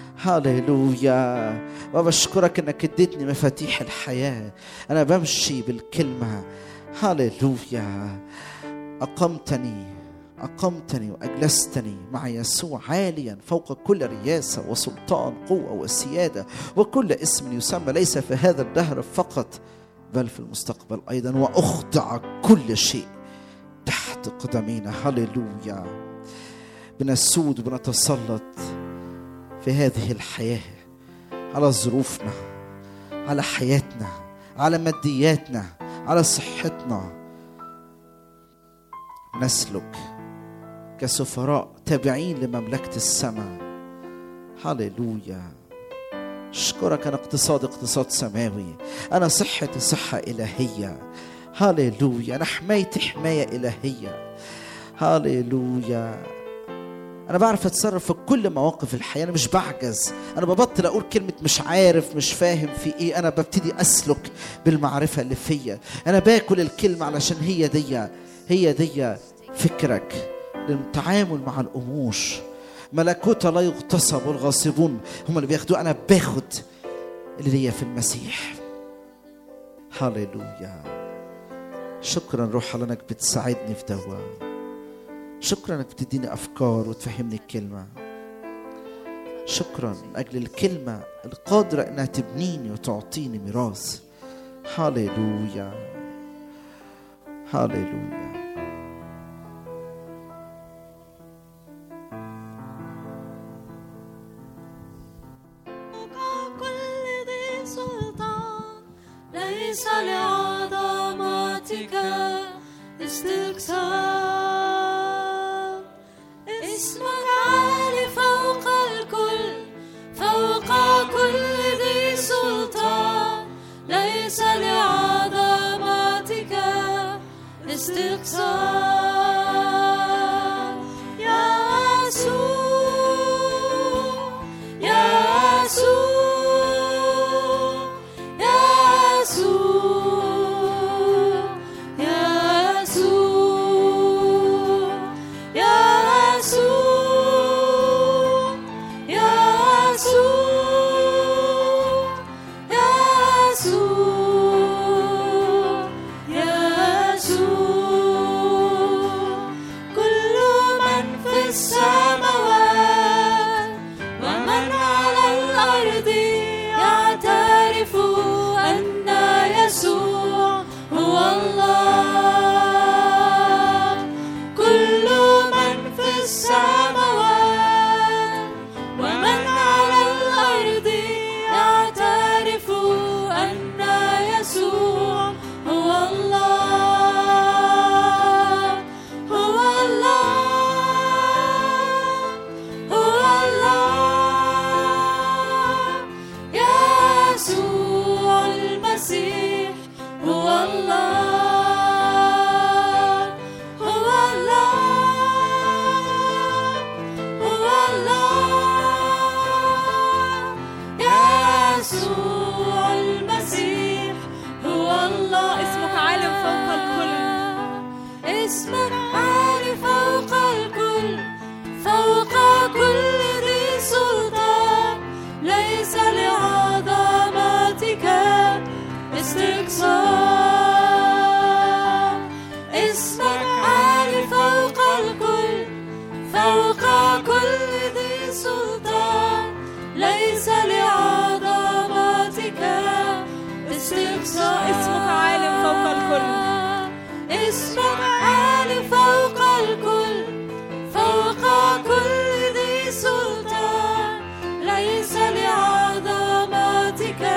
هاليلويا وبشكرك انك اديتني مفاتيح الحياه انا بمشي بالكلمه هاليلويا اقمتني اقمتني واجلستني مع يسوع عاليا فوق كل رياسه وسلطان قوه وسياده وكل اسم يسمى ليس في هذا الدهر فقط بل في المستقبل ايضا واخضع كل شيء تحت قدمينا هللويا بنسود وبنتسلط في هذه الحياه على ظروفنا على حياتنا على مادياتنا على صحتنا نسلك كسفراء تابعين لمملكه السماء هللويا اشكرك انا اقتصاد اقتصاد سماوي انا صحتي صحه الهيه هللويا انا حمايتي حمايه الهيه هللويا انا بعرف اتصرف في كل مواقف الحياه انا مش بعجز انا ببطل اقول كلمه مش عارف مش فاهم في ايه انا ببتدي اسلك بالمعرفه اللي فيا انا باكل الكلمه علشان هي دي هي دي فكرك للتعامل مع الامور ملكوت لا يغتصب والغاصبون هم اللي بياخدوه انا باخد اللي ليا في المسيح هللويا شكرا روح الله انك بتساعدني في دوا شكرا انك بتديني افكار وتفهمني الكلمه شكرا من اجل الكلمه القادره انها تبنيني وتعطيني ميراث هللويا هللويا فوق كل ذي سلطان ليس لعظمتك استكثار اسمك عالي فوق الكل فوق كل ذي سلطان ليس لعظمتك استكثار يا يسوع يا يسوع يا يسوع يا يسوع يا يسوع يا يسوع يا يسوع يا يسوع كل من في السماوات ومن على الأرض يعترف أن يسوع هو الله كل من في السماوات ومن على الأرض يعترف أن يسوع هو الله هو الله هو الله يسوع المسيح هو الله هو الله هو الله يسوع المسيح هو الله اسمك عالم فوق الكل. اسمك عالي فوق الكل فوق كل ذي سلطان ليس لعظمتك استكثار اسمك عالي فوق الكل فوق كل ذي سلطان ليس لعظمتك استكثار اسمك عالم فوق الكل. اسمك عالي فوق الكل فوق كل ذي سلطان ليس لعظمتك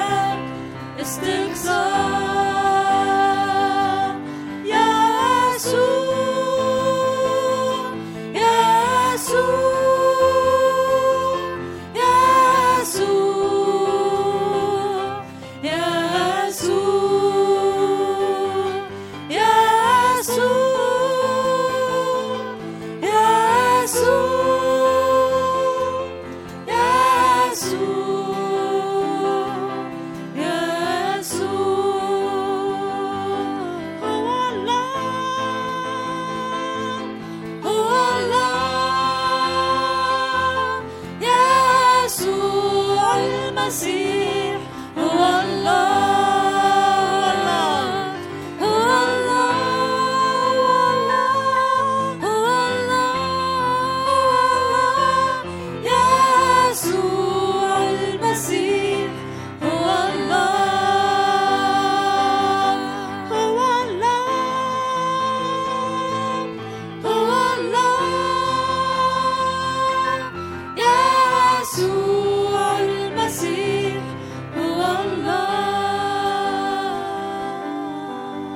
استكثار يا يسوع يا يسوع يا يسوع يا يسوع يا يسوع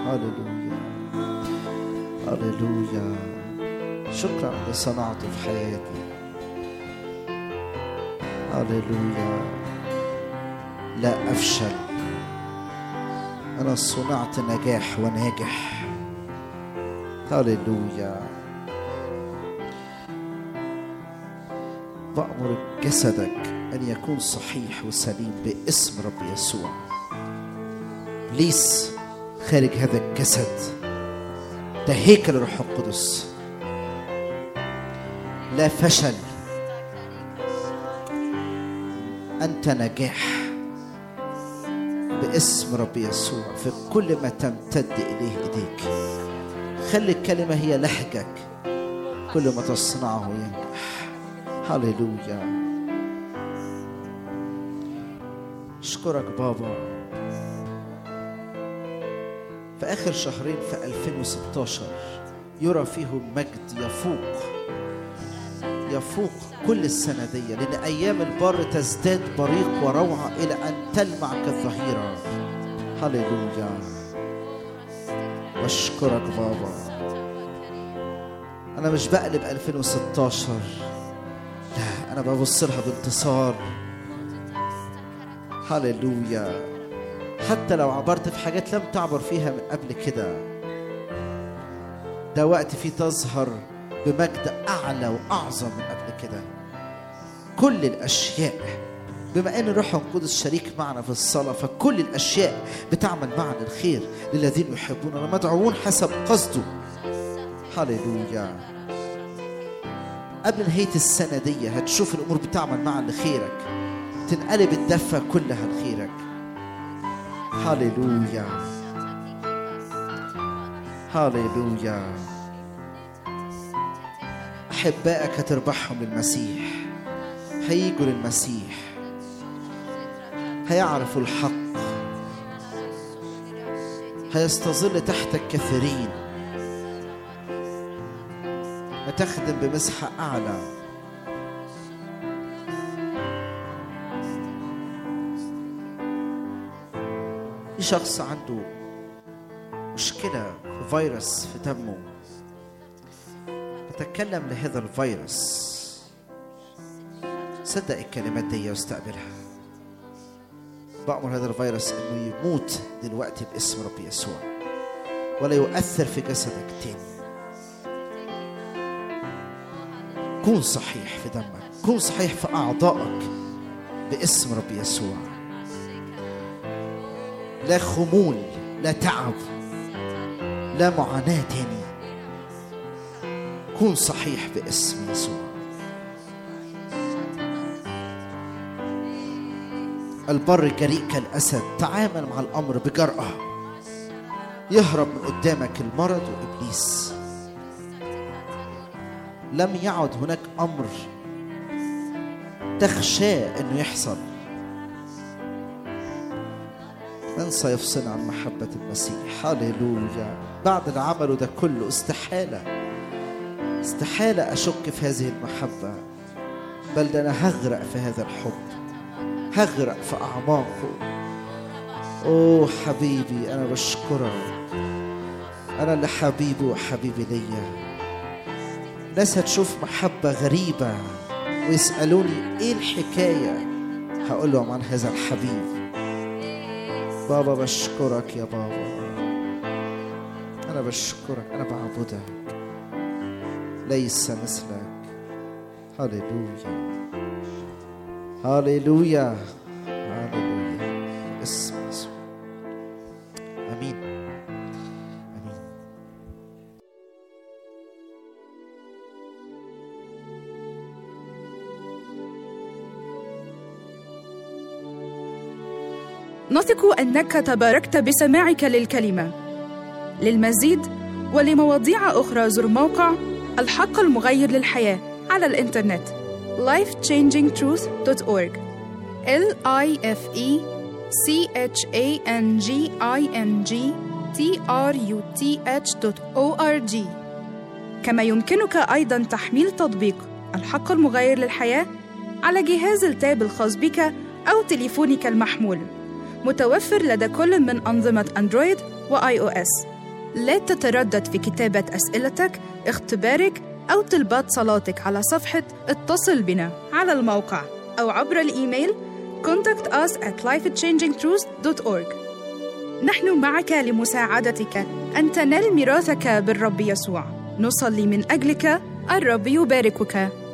هللويا هللويا شكرا اللي صنعته في حياتي هللويا لا أفشل أنا صنعت نجاح وناجح هللويا بأمر جسدك أن يكون صحيح وسليم باسم رب يسوع إبليس خارج هذا الجسد ده هيكل الروح القدس لا فشل أنت نجاح باسم رب يسوع في كل ما تمتد إليه إيديك خلي الكلمة هي لحجك كل ما تصنعه ينجح هللويا أشكرك بابا في آخر شهرين في 2016 يرى فيهم مجد يفوق يفوق كل السنة دي لأن أيام البر تزداد بريق وروعة إلى أن تلمع كالظهيرة هللويا بشكرك بابا أنا مش بقلب 2016 لا أنا ببص لها بانتصار هللويا حتى لو عبرت في حاجات لم تعبر فيها من قبل كده ده وقت فيه تظهر بمجد أعلى وأعظم من قبل كده كل الأشياء بما أن الروح القدس شريك معنا في الصلاة فكل الأشياء بتعمل معنا الخير للذين يحبوننا مدعوون حسب قصده هللويا قبل نهاية السنة دي هتشوف الأمور بتعمل معا لخيرك تنقلب الدفة كلها لخيرك هللويا هللويا أحبائك هتربحهم للمسيح هيجوا للمسيح هيعرفوا الحق هيستظل تحتك كثيرين هتخدم بمسحة أعلى في شخص عنده مشكلة في فيروس في دمه بتكلم لهذا الفيروس صدق الكلمات دي واستقبلها بأمر هذا الفيروس انه يموت دلوقتي باسم رب يسوع ولا يؤثر في جسدك تاني كون صحيح في دمك كون صحيح في أعضائك باسم رب يسوع لا خمول لا تعب لا معاناة تاني كون صحيح باسم يسوع البر جريء كالأسد تعامل مع الأمر بجرأة يهرب من قدامك المرض وإبليس لم يعد هناك أمر تخشاه أنه يحصل من سيفصلنا عن محبة المسيح هللويا بعد اللي عمله ده كله استحالة استحالة أشك في هذه المحبة بل ده أنا هغرق في هذا الحب هغرق في أعماقه أوه حبيبي أنا بشكرك أنا اللي حبيبي وحبيبي ليا ناس هتشوف محبة غريبة ويسألوني إيه الحكاية هقول لهم عن هذا الحبيب بابا بشكرك يا بابا أنا بشكرك أنا بعبدك ليس مثلك هللويا هللويا هللويا اسم يسوع امين امين نثق انك تباركت بسماعك للكلمه للمزيد ولمواضيع اخرى زر موقع الحق المغير للحياه على الانترنت lifechangingtruth.org l i f e c h a n g i n g t r u t h.org كما يمكنك ايضا تحميل تطبيق الحق المغير للحياه على جهاز التاب الخاص بك او تليفونك المحمول متوفر لدى كل من انظمه اندرويد واي او اس لا تتردد في كتابة أسئلتك، اختبارك أو طلبات صلاتك على صفحة اتصل بنا على الموقع أو عبر الإيميل contact us at lifechangingtruths.org نحن معك لمساعدتك أن تنال ميراثك بالرب يسوع نصلي من أجلك الرب يباركك